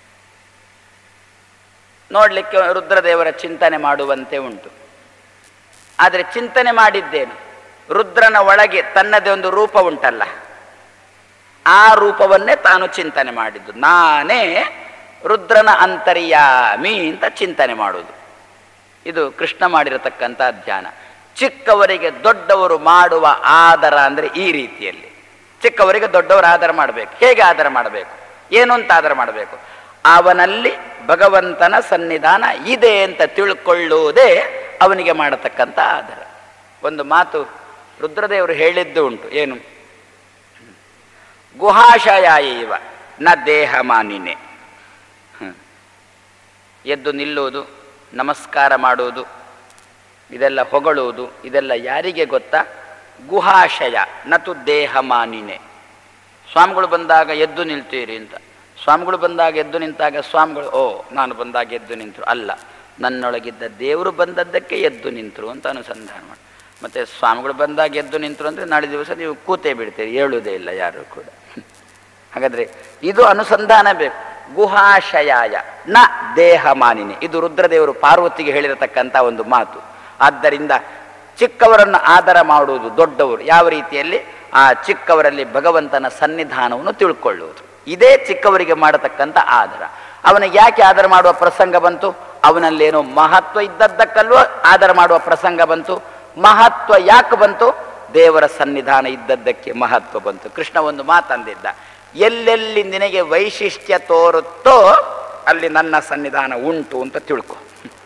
ನೋಡಲಿಕ್ಕೆ ರುದ್ರದೇವರ ಚಿಂತನೆ ಮಾಡುವಂತೆ ಉಂಟು ಆದರೆ ಚಿಂತನೆ ಮಾಡಿದ್ದೇನು ರುದ್ರನ ಒಳಗೆ ತನ್ನದೇ ಒಂದು ರೂಪ ಉಂಟಲ್ಲ ಆ ರೂಪವನ್ನೇ ತಾನು ಚಿಂತನೆ ಮಾಡಿದ್ದು ನಾನೇ ರುದ್ರನ ಅಂತರ್ಯಾಮಿ ಅಂತ ಚಿಂತನೆ ಮಾಡುವುದು ಇದು ಕೃಷ್ಣ ಮಾಡಿರತಕ್ಕಂಥ ಧ್ಯಾನ ಚಿಕ್ಕವರಿಗೆ ದೊಡ್ಡವರು ಮಾಡುವ ಆದರ ಅಂದರೆ ಈ ರೀತಿಯಲ್ಲಿ ಚಿಕ್ಕವರಿಗೆ ದೊಡ್ಡವರು ಆದರ ಮಾಡಬೇಕು ಹೇಗೆ ಆದರ ಮಾಡಬೇಕು ಏನು ಅಂತ ಆದರ ಮಾಡಬೇಕು ಅವನಲ್ಲಿ ಭಗವಂತನ ಸನ್ನಿಧಾನ ಇದೆ ಅಂತ ತಿಳ್ಕೊಳ್ಳುವುದೇ ಅವನಿಗೆ ಮಾಡತಕ್ಕಂಥ ಆದರ ಒಂದು ಮಾತು ರುದ್ರದೇವರು ಹೇಳಿದ್ದು ಉಂಟು ಏನು ಗುಹಾಶಯ ಇವ ನ ದೇಹ ಮಾನಿನೇ ಹ್ಮ್. ಎದ್ದು ನಿಲ್ಲುವುದು ನಮಸ್ಕಾರ ಮಾಡುವುದು ಇದೆಲ್ಲ ಹೊಗಳುವುದು ಇದೆಲ್ಲ ಯಾರಿಗೆ ಗೊತ್ತಾ ಗುಹಾಶಯ ನತು ದೇಹ ಮಾನಿನೇ ಸ್ವಾಮಿಗಳು ಬಂದಾಗ ಎದ್ದು ನಿಲ್ತೀರಿ ಅಂತ ಸ್ವಾಮಿಗಳು ಬಂದಾಗ ಎದ್ದು ನಿಂತಾಗ ಸ್ವಾಮಿಗಳು ಓ ನಾನು ಬಂದಾಗ ಎದ್ದು ನಿಂತರು ಅಲ್ಲ ನನ್ನೊಳಗಿದ್ದ ದೇವರು ಬಂದದ್ದಕ್ಕೆ ಎದ್ದು ನಿಂತರು ಅಂತ ಅನುಸಂಧಾನ ಮಾಡಿ ಮತ್ತು ಸ್ವಾಮಿಗಳು ಬಂದಾಗ ಎದ್ದು ನಿಂತರು ಅಂದರೆ ನಾಳೆ ದಿವಸ ನೀವು ಕೂತೇ ಬಿಡ್ತೀರಿ ಹೇಳುವುದೇ ಇಲ್ಲ ಯಾರು ಕೂಡ ಹಾಗಾದರೆ ಇದು ಅನುಸಂಧಾನ ಬೇಕು ಗುಹಾಶಯಾಯ ನ ದೇಹ ಮಾನಿನಿ ಇದು ರುದ್ರದೇವರು ಪಾರ್ವತಿಗೆ ಹೇಳಿರತಕ್ಕಂಥ ಒಂದು ಮಾತು ಆದ್ದರಿಂದ ಚಿಕ್ಕವರನ್ನು ಆದರ ಮಾಡುವುದು ದೊಡ್ಡವರು ಯಾವ ರೀತಿಯಲ್ಲಿ ಆ ಚಿಕ್ಕವರಲ್ಲಿ ಭಗವಂತನ ಸನ್ನಿಧಾನವನ್ನು ತಿಳ್ಕೊಳ್ಳುವುದು ಇದೇ ಚಿಕ್ಕವರಿಗೆ ಮಾಡತಕ್ಕಂಥ ಆದರ ಅವನಿಗೆ ಯಾಕೆ ಆದರ ಮಾಡುವ ಪ್ರಸಂಗ ಬಂತು ಅವನಲ್ಲೇನೋ ಮಹತ್ವ ಇದ್ದದ್ದಕ್ಕಲ್ವೋ ಆದರ ಮಾಡುವ ಪ್ರಸಂಗ ಬಂತು ಮಹತ್ವ ಯಾಕೆ ಬಂತು ದೇವರ ಸನ್ನಿಧಾನ ಇದ್ದದ್ದಕ್ಕೆ ಮಹತ್ವ ಬಂತು ಕೃಷ್ಣ ಒಂದು ಮಾತಂದಿದ್ದ ಎಲ್ಲೆಲ್ಲಿ ನಿನಗೆ ವೈಶಿಷ್ಟ್ಯ ತೋರುತ್ತೋ ಅಲ್ಲಿ ನನ್ನ ಸನ್ನಿಧಾನ ಉಂಟು ಅಂತ ತಿಳ್ಕೊ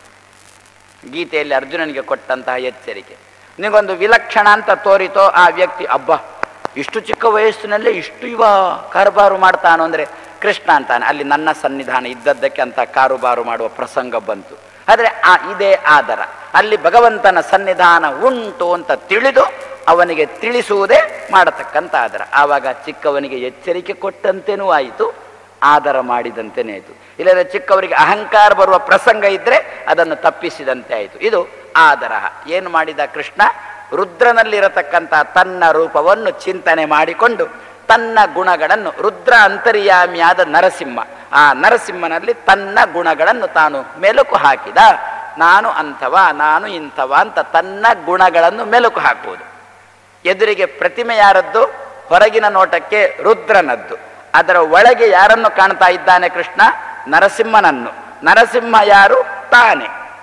ಗೀತೆಯಲ್ಲಿ ಅರ್ಜುನನಿಗೆ ಕೊಟ್ಟಂತಹ ಎಚ್ಚರಿಕೆ ನಿನಗೊಂದು ವಿಲಕ್ಷಣ ಅಂತ ತೋರಿತೋ ಆ ವ್ಯಕ್ತಿ ಅಬ್ಬ ಇಷ್ಟು ಚಿಕ್ಕ ವಯಸ್ಸಿನಲ್ಲೇ ಇಷ್ಟು ಇವ ಕಾರುಬಾರು ಮಾಡ್ತಾನೋ ಅಂದರೆ ಕೃಷ್ಣ ಅಂತಾನೆ ಅಲ್ಲಿ ನನ್ನ ಸನ್ನಿಧಾನ ಇದ್ದದ್ದಕ್ಕೆ ಅಂತ ಕಾರುಬಾರು ಮಾಡುವ ಪ್ರಸಂಗ ಬಂತು ಆದರೆ ಆ ಇದೇ ಆದರ ಅಲ್ಲಿ ಭಗವಂತನ ಸನ್ನಿಧಾನ ಉಂಟು ಅಂತ ತಿಳಿದು ಅವನಿಗೆ ತಿಳಿಸುವುದೇ ಮಾಡತಕ್ಕಂಥ ಆದರ ಆವಾಗ ಚಿಕ್ಕವನಿಗೆ ಎಚ್ಚರಿಕೆ ಕೊಟ್ಟಂತೆನೂ ಆಯಿತು ಆದರ ಮಾಡಿದಂತೆನೇ ಆಯಿತು ಇಲ್ಲದ್ರೆ ಚಿಕ್ಕವರಿಗೆ ಅಹಂಕಾರ ಬರುವ ಪ್ರಸಂಗ ಇದ್ದರೆ ಅದನ್ನು ತಪ್ಪಿಸಿದಂತೆ ಆಯಿತು ಇದು ಆದರ ಏನು ಮಾಡಿದ ಕೃಷ್ಣ ರುದ್ರನಲ್ಲಿರತಕ್ಕಂಥ ತನ್ನ ರೂಪವನ್ನು ಚಿಂತನೆ ಮಾಡಿಕೊಂಡು ತನ್ನ ಗುಣಗಳನ್ನು ರುದ್ರ ಅಂತರ್ಯಾಮಿಯಾದ ನರಸಿಂಹ ಆ ನರಸಿಂಹನಲ್ಲಿ ತನ್ನ ಗುಣಗಳನ್ನು ತಾನು ಮೆಲುಕು ಹಾಕಿದ ನಾನು ಅಂಥವ ನಾನು ಇಂಥವ ಅಂತ ತನ್ನ ಗುಣಗಳನ್ನು ಮೆಲುಕು ಹಾಕುವುದು ಎದುರಿಗೆ ಪ್ರತಿಮೆ ಯಾರದ್ದು ಹೊರಗಿನ ನೋಟಕ್ಕೆ ರುದ್ರನದ್ದು ಅದರ ಒಳಗೆ ಯಾರನ್ನು ಕಾಣ್ತಾ ಇದ್ದಾನೆ ಕೃಷ್ಣ ನರಸಿಂಹನನ್ನು ನರಸಿಂಹ ಯಾರು ತಾನೆ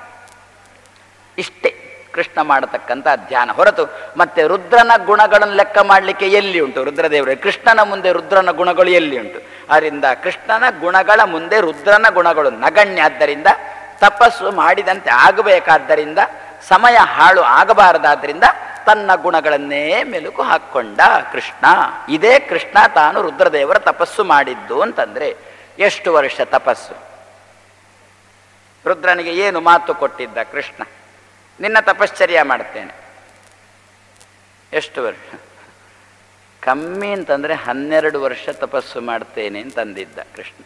ಇಷ್ಟೇ ಕೃಷ್ಣ ಮಾಡತಕ್ಕಂಥ ಧ್ಯಾನ ಹೊರತು ಮತ್ತೆ ರುದ್ರನ ಗುಣಗಳನ್ನು ಲೆಕ್ಕ ಮಾಡಲಿಕ್ಕೆ ಎಲ್ಲಿ ಉಂಟು ರುದ್ರದೇವರು ಕೃಷ್ಣನ ಮುಂದೆ ರುದ್ರನ ಗುಣಗಳು ಎಲ್ಲಿ ಉಂಟು ಅದರಿಂದ ಕೃಷ್ಣನ ಗುಣಗಳ ಮುಂದೆ ರುದ್ರನ ಗುಣಗಳು ನಗಣ್ಯ ಆದ್ದರಿಂದ ತಪಸ್ಸು ಮಾಡಿದಂತೆ ಆಗಬೇಕಾದ್ದರಿಂದ ಸಮಯ ಹಾಳು ಆಗಬಾರದಾದ್ರಿಂದ ತನ್ನ ಗುಣಗಳನ್ನೇ ಮೆಲುಕು ಹಾಕ್ಕೊಂಡ ಕೃಷ್ಣ ಇದೇ ಕೃಷ್ಣ ತಾನು ರುದ್ರದೇವರ ತಪಸ್ಸು ಮಾಡಿದ್ದು ಅಂತಂದ್ರೆ ಎಷ್ಟು ವರ್ಷ ತಪಸ್ಸು ರುದ್ರನಿಗೆ ಏನು ಮಾತು ಕೊಟ್ಟಿದ್ದ ಕೃಷ್ಣ ನಿನ್ನ ತಪಶ್ಚರ್ಯ ಮಾಡ್ತೇನೆ ಎಷ್ಟು ವರ್ಷ ಕಮ್ಮಿ ಅಂತಂದ್ರೆ ಹನ್ನೆರಡು ವರ್ಷ ತಪಸ್ಸು ಮಾಡ್ತೇನೆ ಅಂತಂದಿದ್ದ ಕೃಷ್ಣ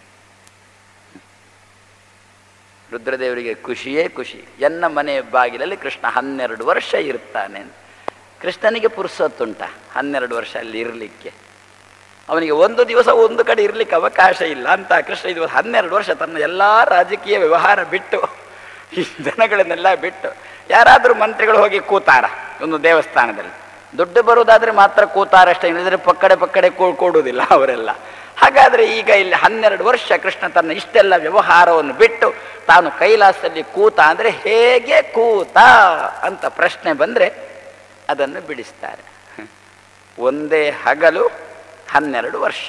ರುದ್ರದೇವರಿಗೆ ಖುಷಿಯೇ ಖುಷಿ ಎನ್ನ ಮನೆ ಬಾಗಿಲಲ್ಲಿ ಕೃಷ್ಣ ಹನ್ನೆರಡು ವರ್ಷ ಇರ್ತಾನೆ ಅಂತ ಕೃಷ್ಣನಿಗೆ ಪುರುಸೊತ್ತುಂಟ ಹನ್ನೆರಡು ವರ್ಷ ಅಲ್ಲಿ ಇರಲಿಕ್ಕೆ ಅವನಿಗೆ ಒಂದು ದಿವಸ ಒಂದು ಕಡೆ ಇರಲಿಕ್ಕೆ ಅವಕಾಶ ಇಲ್ಲ ಅಂತ ಕೃಷ್ಣ ಇದು ಹನ್ನೆರಡು ವರ್ಷ ತನ್ನ ಎಲ್ಲ ರಾಜಕೀಯ ವ್ಯವಹಾರ ಬಿಟ್ಟು ಈ ಜನಗಳನ್ನೆಲ್ಲ ಬಿಟ್ಟು ಯಾರಾದರೂ ಮಂತ್ರಿಗಳು ಹೋಗಿ ಕೂತಾರ ಒಂದು ದೇವಸ್ಥಾನದಲ್ಲಿ ದುಡ್ಡು ಬರುವುದಾದ್ರೆ ಮಾತ್ರ ಕೂತಾರಷ್ಟೇ ಇಲ್ಲದ್ರೆ ಪಕ್ಕಡೆ ಪಕ್ಕಡೆ ಕೂ ಕೂಡುವುದಿಲ್ಲ ಅವರೆಲ್ಲ ಹಾಗಾದರೆ ಈಗ ಇಲ್ಲಿ ಹನ್ನೆರಡು ವರ್ಷ ಕೃಷ್ಣ ತನ್ನ ಇಷ್ಟೆಲ್ಲ ವ್ಯವಹಾರವನ್ನು ಬಿಟ್ಟು ತಾನು ಕೈಲಾಸದಲ್ಲಿ ಕೂತ ಅಂದರೆ ಹೇಗೆ ಕೂತ ಅಂತ ಪ್ರಶ್ನೆ ಬಂದರೆ ಅದನ್ನು ಬಿಡಿಸ್ತಾರೆ ಒಂದೇ ಹಗಲು ಹನ್ನೆರಡು ವರ್ಷ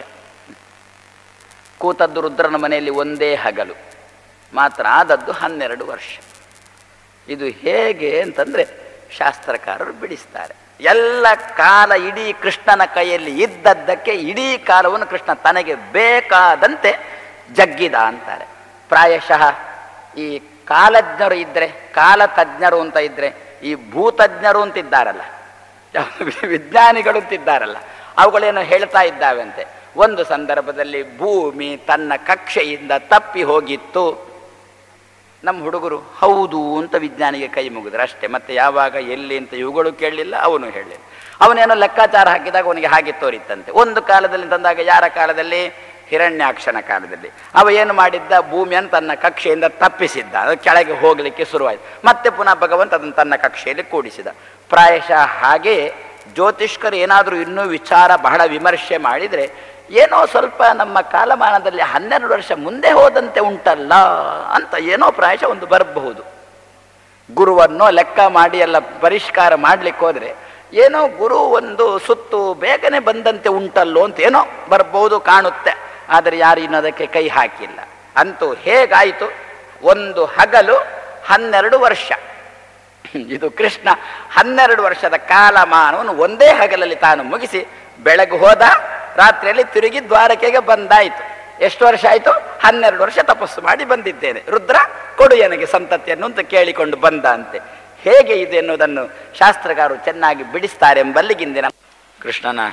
ಕೂತದ್ದು ರುದ್ರನ ಮನೆಯಲ್ಲಿ ಒಂದೇ ಹಗಲು ಮಾತ್ರ ಆದದ್ದು ಹನ್ನೆರಡು ವರ್ಷ ಇದು ಹೇಗೆ ಅಂತಂದರೆ ಶಾಸ್ತ್ರಕಾರರು ಬಿಡಿಸ್ತಾರೆ ಎಲ್ಲ ಕಾಲ ಇಡೀ ಕೃಷ್ಣನ ಕೈಯಲ್ಲಿ ಇದ್ದದ್ದಕ್ಕೆ ಇಡೀ ಕಾಲವನ್ನು ಕೃಷ್ಣ ತನಗೆ ಬೇಕಾದಂತೆ ಜಗ್ಗಿದ ಅಂತಾರೆ ಪ್ರಾಯಶಃ ಈ ಕಾಲಜ್ಞರು ಇದ್ದರೆ ಕಾಲತಜ್ಞರು ಅಂತ ಇದ್ದರೆ ಈ ಭೂತಜ್ಞರು ಅಂತಿದ್ದಾರಲ್ಲ ವಿಜ್ಞಾನಿಗಳು ಅಂತಿದ್ದಾರಲ್ಲ ಅವುಗಳೇನು ಹೇಳ್ತಾ ಇದ್ದಾವಂತೆ ಒಂದು ಸಂದರ್ಭದಲ್ಲಿ ಭೂಮಿ ತನ್ನ ಕಕ್ಷೆಯಿಂದ ತಪ್ಪಿ ಹೋಗಿತ್ತು ನಮ್ಮ ಹುಡುಗರು ಹೌದು ಅಂತ ವಿಜ್ಞಾನಿಗೆ ಕೈ ಮುಗಿದ್ರು ಅಷ್ಟೇ ಮತ್ತೆ ಯಾವಾಗ ಎಲ್ಲಿ ಅಂತ ಇವುಗಳು ಕೇಳಲಿಲ್ಲ ಅವನು ಹೇಳಲಿಲ್ಲ ಅವನೇನೋ ಲೆಕ್ಕಾಚಾರ ಹಾಕಿದಾಗ ಅವನಿಗೆ ಹಾಗೆ ತೋರಿತ್ತಂತೆ ಒಂದು ಕಾಲದಲ್ಲಿ ತಂದಾಗ ಯಾರ ಕಾಲದಲ್ಲಿ ಹಿರಣ್ಯಾಕ್ಷನ ಕಾಲದಲ್ಲಿ ಅವ ಏನು ಮಾಡಿದ್ದ ಭೂಮಿಯನ್ನು ತನ್ನ ಕಕ್ಷೆಯಿಂದ ತಪ್ಪಿಸಿದ್ದ ಅದು ಕೆಳಗೆ ಹೋಗಲಿಕ್ಕೆ ಶುರುವಾಯಿತು ಮತ್ತೆ ಪುನಃ ಭಗವಂತ ಅದನ್ನು ತನ್ನ ಕಕ್ಷೆಯಲ್ಲಿ ಕೂಡಿಸಿದ ಪ್ರಾಯಶಃ ಹಾಗೆ ಜ್ಯೋತಿಷ್ಕರು ಏನಾದರೂ ಇನ್ನೂ ವಿಚಾರ ಬಹಳ ವಿಮರ್ಶೆ ಮಾಡಿದರೆ ಏನೋ ಸ್ವಲ್ಪ ನಮ್ಮ ಕಾಲಮಾನದಲ್ಲಿ ಹನ್ನೆರಡು ವರ್ಷ ಮುಂದೆ ಹೋದಂತೆ ಉಂಟಲ್ಲ ಅಂತ ಏನೋ ಪ್ರಾಯಶಃ ಒಂದು ಬರಬಹುದು ಗುರುವನ್ನು ಲೆಕ್ಕ ಮಾಡಿ ಎಲ್ಲ ಪರಿಷ್ಕಾರ ಮಾಡ್ಲಿಕ್ಕೆ ಹೋದರೆ ಏನೋ ಗುರು ಒಂದು ಸುತ್ತು ಬೇಗನೆ ಬಂದಂತೆ ಉಂಟಲ್ಲೋ ಅಂತ ಏನೋ ಬರ್ಬೋದು ಕಾಣುತ್ತೆ ಆದರೆ ಯಾರು ಇನ್ನು ಅದಕ್ಕೆ ಕೈ ಹಾಕಿಲ್ಲ ಅಂತೂ ಹೇಗಾಯಿತು ಒಂದು ಹಗಲು ಹನ್ನೆರಡು ವರ್ಷ ಇದು ಕೃಷ್ಣ ಹನ್ನೆರಡು ವರ್ಷದ ಕಾಲಮಾನವನ್ನು ಒಂದೇ ಹಗಲಲ್ಲಿ ತಾನು ಮುಗಿಸಿ ಬೆಳಗ್ಗೆ ಹೋದ ರಾತ್ರಿಯಲ್ಲಿ ತಿರುಗಿ ದ್ವಾರಕೆಗೆ ಬಂದಾಯಿತು ಎಷ್ಟು ವರ್ಷ ಆಯಿತು ಹನ್ನೆರಡು ವರ್ಷ ತಪಸ್ಸು ಮಾಡಿ ಬಂದಿದ್ದೇನೆ ರುದ್ರ ಕೊಡು ನನಗೆ ಸಂತತಿಯನ್ನು ಅಂತ ಕೇಳಿಕೊಂಡು ಬಂದ ಅಂತೆ ಹೇಗೆ ಇದೆ ಎನ್ನುವುದನ್ನು ಶಾಸ್ತ್ರಗಾರರು ಚೆನ್ನಾಗಿ ಬಿಡಿಸ್ತಾರೆ ಎಂಬಲ್ಲಿಗಿಂದಿನ ಕೃಷ್ಣನ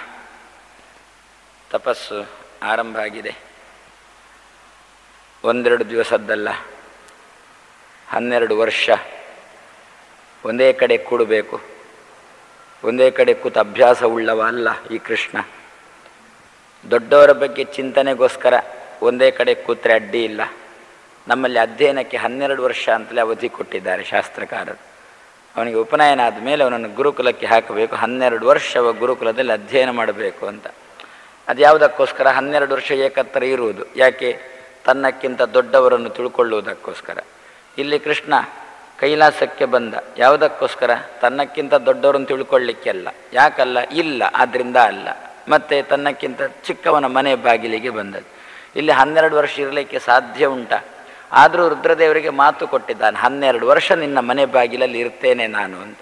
ತಪಸ್ಸು ಆರಂಭ ಆಗಿದೆ ಒಂದೆರಡು ದಿವಸದ್ದಲ್ಲ ಹನ್ನೆರಡು ವರ್ಷ ಒಂದೇ ಕಡೆ ಕೂಡಬೇಕು ಒಂದೇ ಕಡೆ ಕೂತು ಅಭ್ಯಾಸವುಳ್ಳವ ಅಲ್ಲ ಈ ಕೃಷ್ಣ ದೊಡ್ಡವರ ಬಗ್ಗೆ ಚಿಂತನೆಗೋಸ್ಕರ ಒಂದೇ ಕಡೆ ಕೂತ್ರೆ ಅಡ್ಡಿ ಇಲ್ಲ ನಮ್ಮಲ್ಲಿ ಅಧ್ಯಯನಕ್ಕೆ ಹನ್ನೆರಡು ವರ್ಷ ಅಂತಲೇ ಅವಧಿ ಕೊಟ್ಟಿದ್ದಾರೆ ಶಾಸ್ತ್ರಕಾರರು ಅವನಿಗೆ ಉಪನಯನ ಆದ ಮೇಲೆ ಅವನನ್ನು ಗುರುಕುಲಕ್ಕೆ ಹಾಕಬೇಕು ಹನ್ನೆರಡು ವರ್ಷವ ಗುರುಕುಲದಲ್ಲಿ ಅಧ್ಯಯನ ಮಾಡಬೇಕು ಅಂತ ಅದು ಯಾವುದಕ್ಕೋಸ್ಕರ ಹನ್ನೆರಡು ವರ್ಷ ಏಕತ್ರ ಇರುವುದು ಯಾಕೆ ತನ್ನಕ್ಕಿಂತ ದೊಡ್ಡವರನ್ನು ತಿಳ್ಕೊಳ್ಳುವುದಕ್ಕೋಸ್ಕರ ಇಲ್ಲಿ ಕೃಷ್ಣ ಕೈಲಾಸಕ್ಕೆ ಬಂದ ಯಾವುದಕ್ಕೋಸ್ಕರ ತನ್ನಕ್ಕಿಂತ ದೊಡ್ಡವರನ್ನು ತಿಳ್ಕೊಳ್ಳಿಕ್ಕೆ ಅಲ್ಲ ಯಾಕಲ್ಲ ಇಲ್ಲ ಆದ್ದರಿಂದ ಅಲ್ಲ ಮತ್ತೆ ತನ್ನಕ್ಕಿಂತ ಚಿಕ್ಕವನ ಮನೆ ಬಾಗಿಲಿಗೆ ಬಂದದ್ದು ಇಲ್ಲಿ ಹನ್ನೆರಡು ವರ್ಷ ಇರಲಿಕ್ಕೆ ಸಾಧ್ಯ ಉಂಟಾ ಆದರೂ ರುದ್ರದೇವರಿಗೆ ಮಾತು ಕೊಟ್ಟಿದ್ದಾನೆ ಹನ್ನೆರಡು ವರ್ಷ ನಿನ್ನ ಮನೆ ಬಾಗಿಲಲ್ಲಿ ಇರ್ತೇನೆ ನಾನು ಅಂತ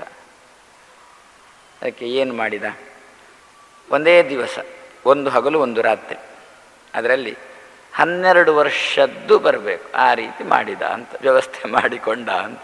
ಅದಕ್ಕೆ ಏನು ಮಾಡಿದ ಒಂದೇ ದಿವಸ ಒಂದು ಹಗಲು ಒಂದು ರಾತ್ರಿ ಅದರಲ್ಲಿ ಹನ್ನೆರಡು ವರ್ಷದ್ದು ಬರಬೇಕು ಆ ರೀತಿ ಮಾಡಿದ ಅಂತ ವ್ಯವಸ್ಥೆ ಮಾಡಿಕೊಂಡ ಅಂತ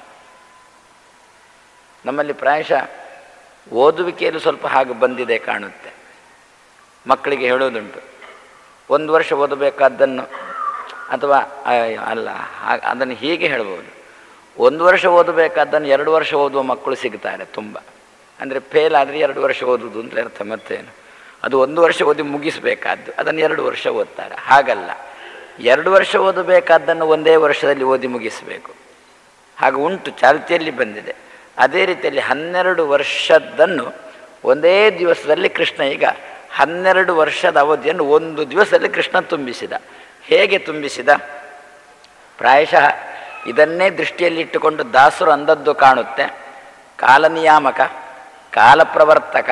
ನಮ್ಮಲ್ಲಿ ಪ್ರಾಯಶಃ ಓದುವಿಕೆಯಲ್ಲಿ ಸ್ವಲ್ಪ ಹಾಗೆ ಬಂದಿದೆ ಕಾಣುತ್ತೆ ಮಕ್ಕಳಿಗೆ ಹೇಳೋದುಂಟು ಒಂದು ವರ್ಷ ಓದಬೇಕಾದ್ದನ್ನು ಅಥವಾ ಆ, ಅಲ್ಲ ಹಾ- ಅದನ್ನು ಹೀಗೆ ಹೇಳ್ಬೋದು ಒಂದು ವರ್ಷ ಓದಬೇಕಾದ್ದನ್ನು ಎರಡು ವರ್ಷ ಓದುವ ಮಕ್ಕಳು ಸಿಗ್ತಾರೆ ತುಂಬ ಅಂದರೆ ಫೇಲ್ ಆದರೆ ಎರಡು ವರ್ಷ ಓದುವುದು ಅಂತ ಅರ್ಥ ಮತ್ತೇನು ಅದು ಒಂದು ವರ್ಷ ಓದಿ ಮುಗಿಸಬೇಕಾದ್ದು ಅದನ್ನು ಎರಡು ವರ್ಷ ಓದ್ತಾರೆ ಹಾಗಲ್ಲ ಎರಡು ವರ್ಷ ಓದಬೇಕಾದ್ದನ್ನು ಒಂದೇ ವರ್ಷದಲ್ಲಿ ಓದಿ ಮುಗಿಸಬೇಕು ಹಾಗೆ ಉಂಟು ಚಾಲ್ತಿಯಲ್ಲಿ ಬಂದಿದೆ ಅದೇ ರೀತಿಯಲ್ಲಿ ಹನ್ನೆರಡು ವರ್ಷದ್ದನ್ನು ಒಂದೇ ದಿವಸದಲ್ಲಿ ಕೃಷ್ಣ ಈಗ ಹನ್ನೆರಡು ವರ್ಷದ ಅವಧಿಯನ್ನು ಒಂದು ದಿವಸದಲ್ಲಿ ಕೃಷ್ಣ ತುಂಬಿಸಿದ ಹೇಗೆ ತುಂಬಿಸಿದ ಪ್ರಾಯಶಃ ಇದನ್ನೇ ದೃಷ್ಟಿಯಲ್ಲಿಟ್ಟುಕೊಂಡು ದಾಸರು ಅಂದದ್ದು ಕಾಣುತ್ತೆ ಕಾಲನಿಯಾಮಕ ಕಾಲಪ್ರವರ್ತಕ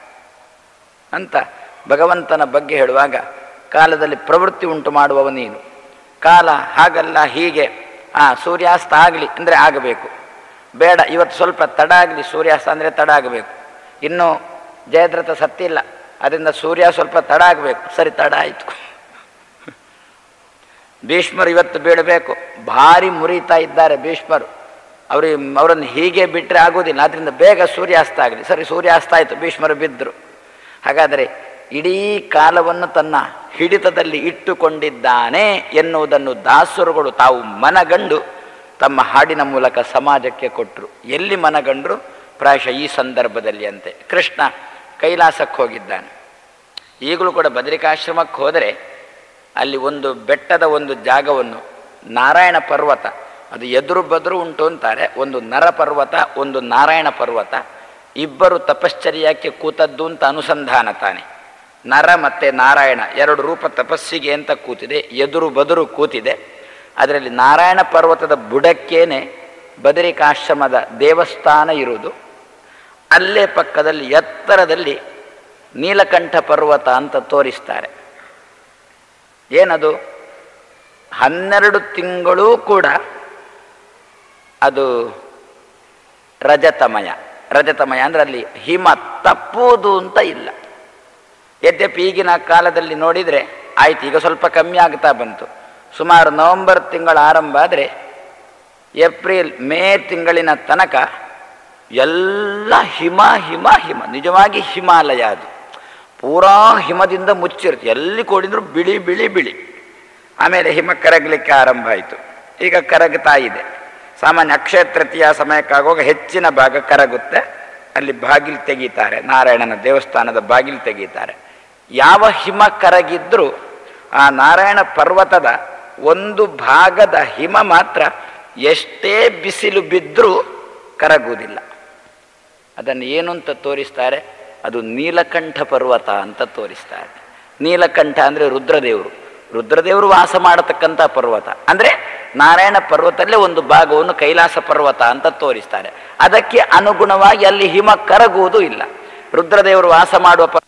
ಅಂತ ಭಗವಂತನ ಬಗ್ಗೆ ಹೇಳುವಾಗ ಕಾಲದಲ್ಲಿ ಪ್ರವೃತ್ತಿ ಉಂಟು ಮಾಡುವವ ನೀನು ಕಾಲ ಹಾಗಲ್ಲ ಹೀಗೆ ಆ ಸೂರ್ಯಾಸ್ತ ಆಗಲಿ ಅಂದರೆ ಆಗಬೇಕು ಬೇಡ ಇವತ್ತು ಸ್ವಲ್ಪ ತಡ ಆಗಲಿ ಸೂರ್ಯಾಸ್ತ ಅಂದರೆ ತಡ ಆಗಬೇಕು ಇನ್ನು ಜಯದ್ರಥ ಸತ್ತಿಲ್ಲ ಅದರಿಂದ ಸೂರ್ಯ ಸ್ವಲ್ಪ ತಡ ಆಗಬೇಕು ಸರಿ ತಡ ಆಯಿತು ಭೀಷ್ಮರು ಇವತ್ತು ಬೀಳಬೇಕು ಭಾರಿ ಮುರಿತಾ ಇದ್ದಾರೆ ಭೀಷ್ಮರು ಅವರು ಅವರನ್ನು ಹೀಗೆ ಬಿಟ್ಟರೆ ಆಗೋದಿಲ್ಲ ಅದರಿಂದ ಬೇಗ ಸೂರ್ಯಾಸ್ತ ಆಗಲಿ ಸರಿ ಸೂರ್ಯಾಸ್ತ ಆಯಿತು ಭೀಷ್ಮರು ಬಿದ್ದರು ಹಾಗಾದರೆ ಇಡೀ ಕಾಲವನ್ನು ತನ್ನ ಹಿಡಿತದಲ್ಲಿ ಇಟ್ಟುಕೊಂಡಿದ್ದಾನೆ ಎನ್ನುವುದನ್ನು ದಾಸರುಗಳು ತಾವು ಮನಗಂಡು ತಮ್ಮ ಹಾಡಿನ ಮೂಲಕ ಸಮಾಜಕ್ಕೆ ಕೊಟ್ಟರು ಎಲ್ಲಿ ಮನಗಂಡರು ಪ್ರಾಯಶಃ ಈ ಸಂದರ್ಭದಲ್ಲಿ ಅಂತೆ ಕೃಷ್ಣ ಕೈಲಾಸಕ್ಕೆ ಹೋಗಿದ್ದಾನೆ ಈಗಲೂ ಕೂಡ ಬದರಿಕಾಶ್ರಮಕ್ಕೆ ಹೋದರೆ ಅಲ್ಲಿ ಒಂದು ಬೆಟ್ಟದ ಒಂದು ಜಾಗವನ್ನು ನಾರಾಯಣ ಪರ್ವತ ಅದು ಎದುರು ಬದುರು ಉಂಟು ಅಂತಾರೆ ಒಂದು ನರ ಪರ್ವತ ಒಂದು ನಾರಾಯಣ ಪರ್ವತ ಇಬ್ಬರು ತಪಶ್ಚರ್ಯಕ್ಕೆ ಕೂತದ್ದು ಅಂತ ಅನುಸಂಧಾನ ತಾನೆ ನರ ಮತ್ತು ನಾರಾಯಣ ಎರಡು ರೂಪ ತಪಸ್ಸಿಗೆ ಅಂತ ಕೂತಿದೆ ಎದುರು ಬದುರು ಕೂತಿದೆ ಅದರಲ್ಲಿ ನಾರಾಯಣ ಪರ್ವತದ ಬುಡಕ್ಕೇನೆ ಬದರಿಕಾಶ್ರಮದ ದೇವಸ್ಥಾನ ಇರುವುದು ಅಲ್ಲೇ ಪಕ್ಕದಲ್ಲಿ ಎತ್ತರದಲ್ಲಿ ನೀಲಕಂಠ ಪರ್ವತ ಅಂತ ತೋರಿಸ್ತಾರೆ ಏನದು ಹನ್ನೆರಡು ತಿಂಗಳೂ ಕೂಡ ಅದು ರಜತಮಯ ರಜತಮಯ ಅಂದರೆ ಅಲ್ಲಿ ಹಿಮ ತಪ್ಪುವುದು ಅಂತ ಇಲ್ಲ ಯದ್ಯಪಿ ಈಗಿನ ಕಾಲದಲ್ಲಿ ನೋಡಿದರೆ ಆಯ್ತು ಈಗ ಸ್ವಲ್ಪ ಕಮ್ಮಿ ಆಗ್ತಾ ಬಂತು ಸುಮಾರು ನವೆಂಬರ್ ತಿಂಗಳ ಆರಂಭ ಆದರೆ ಏಪ್ರಿಲ್ ಮೇ ತಿಂಗಳಿನ ತನಕ ಎಲ್ಲ ಹಿಮ ಹಿಮ ಹಿಮ ನಿಜವಾಗಿ ಹಿಮಾಲಯ ಅದು ಪೂರಾ ಹಿಮದಿಂದ ಮುಚ್ಚಿರುತ್ತೆ ಎಲ್ಲಿ ಕೊಡಿದ್ರು ಬಿಳಿ ಬಿಳಿ ಬಿಳಿ ಆಮೇಲೆ ಹಿಮ ಕರಗಲಿಕ್ಕೆ ಆರಂಭ ಆಯಿತು ಈಗ ಕರಗ್ತಾ ಇದೆ ಸಾಮಾನ್ಯ ಅಕ್ಷಯ ತೃತೀಯ ಸಮಯಕ್ಕಾಗುವಾಗ ಹೆಚ್ಚಿನ ಭಾಗ ಕರಗುತ್ತೆ ಅಲ್ಲಿ ಬಾಗಿಲು ತೆಗೀತಾರೆ ನಾರಾಯಣನ ದೇವಸ್ಥಾನದ ಬಾಗಿಲು ತೆಗೀತಾರೆ ಯಾವ ಹಿಮ ಕರಗಿದ್ರೂ ಆ ನಾರಾಯಣ ಪರ್ವತದ ಒಂದು ಭಾಗದ ಹಿಮ ಮಾತ್ರ ಎಷ್ಟೇ ಬಿಸಿಲು ಬಿದ್ದರೂ ಕರಗುವುದಿಲ್ಲ ಅದನ್ನು ಏನು ಅಂತ ತೋರಿಸ್ತಾರೆ ಅದು ನೀಲಕಂಠ ಪರ್ವತ ಅಂತ ತೋರಿಸ್ತಾರೆ ನೀಲಕಂಠ ಅಂದರೆ ರುದ್ರದೇವರು ರುದ್ರದೇವರು ವಾಸ ಮಾಡತಕ್ಕಂಥ ಪರ್ವತ ಅಂದರೆ ನಾರಾಯಣ ಪರ್ವತಲ್ಲೇ ಒಂದು ಭಾಗವನ್ನು ಕೈಲಾಸ ಪರ್ವತ ಅಂತ ತೋರಿಸ್ತಾರೆ ಅದಕ್ಕೆ ಅನುಗುಣವಾಗಿ ಅಲ್ಲಿ ಹಿಮ ಕರಗುವುದು ಇಲ್ಲ ರುದ್ರದೇವರು ವಾಸ ಮಾಡುವ ಪ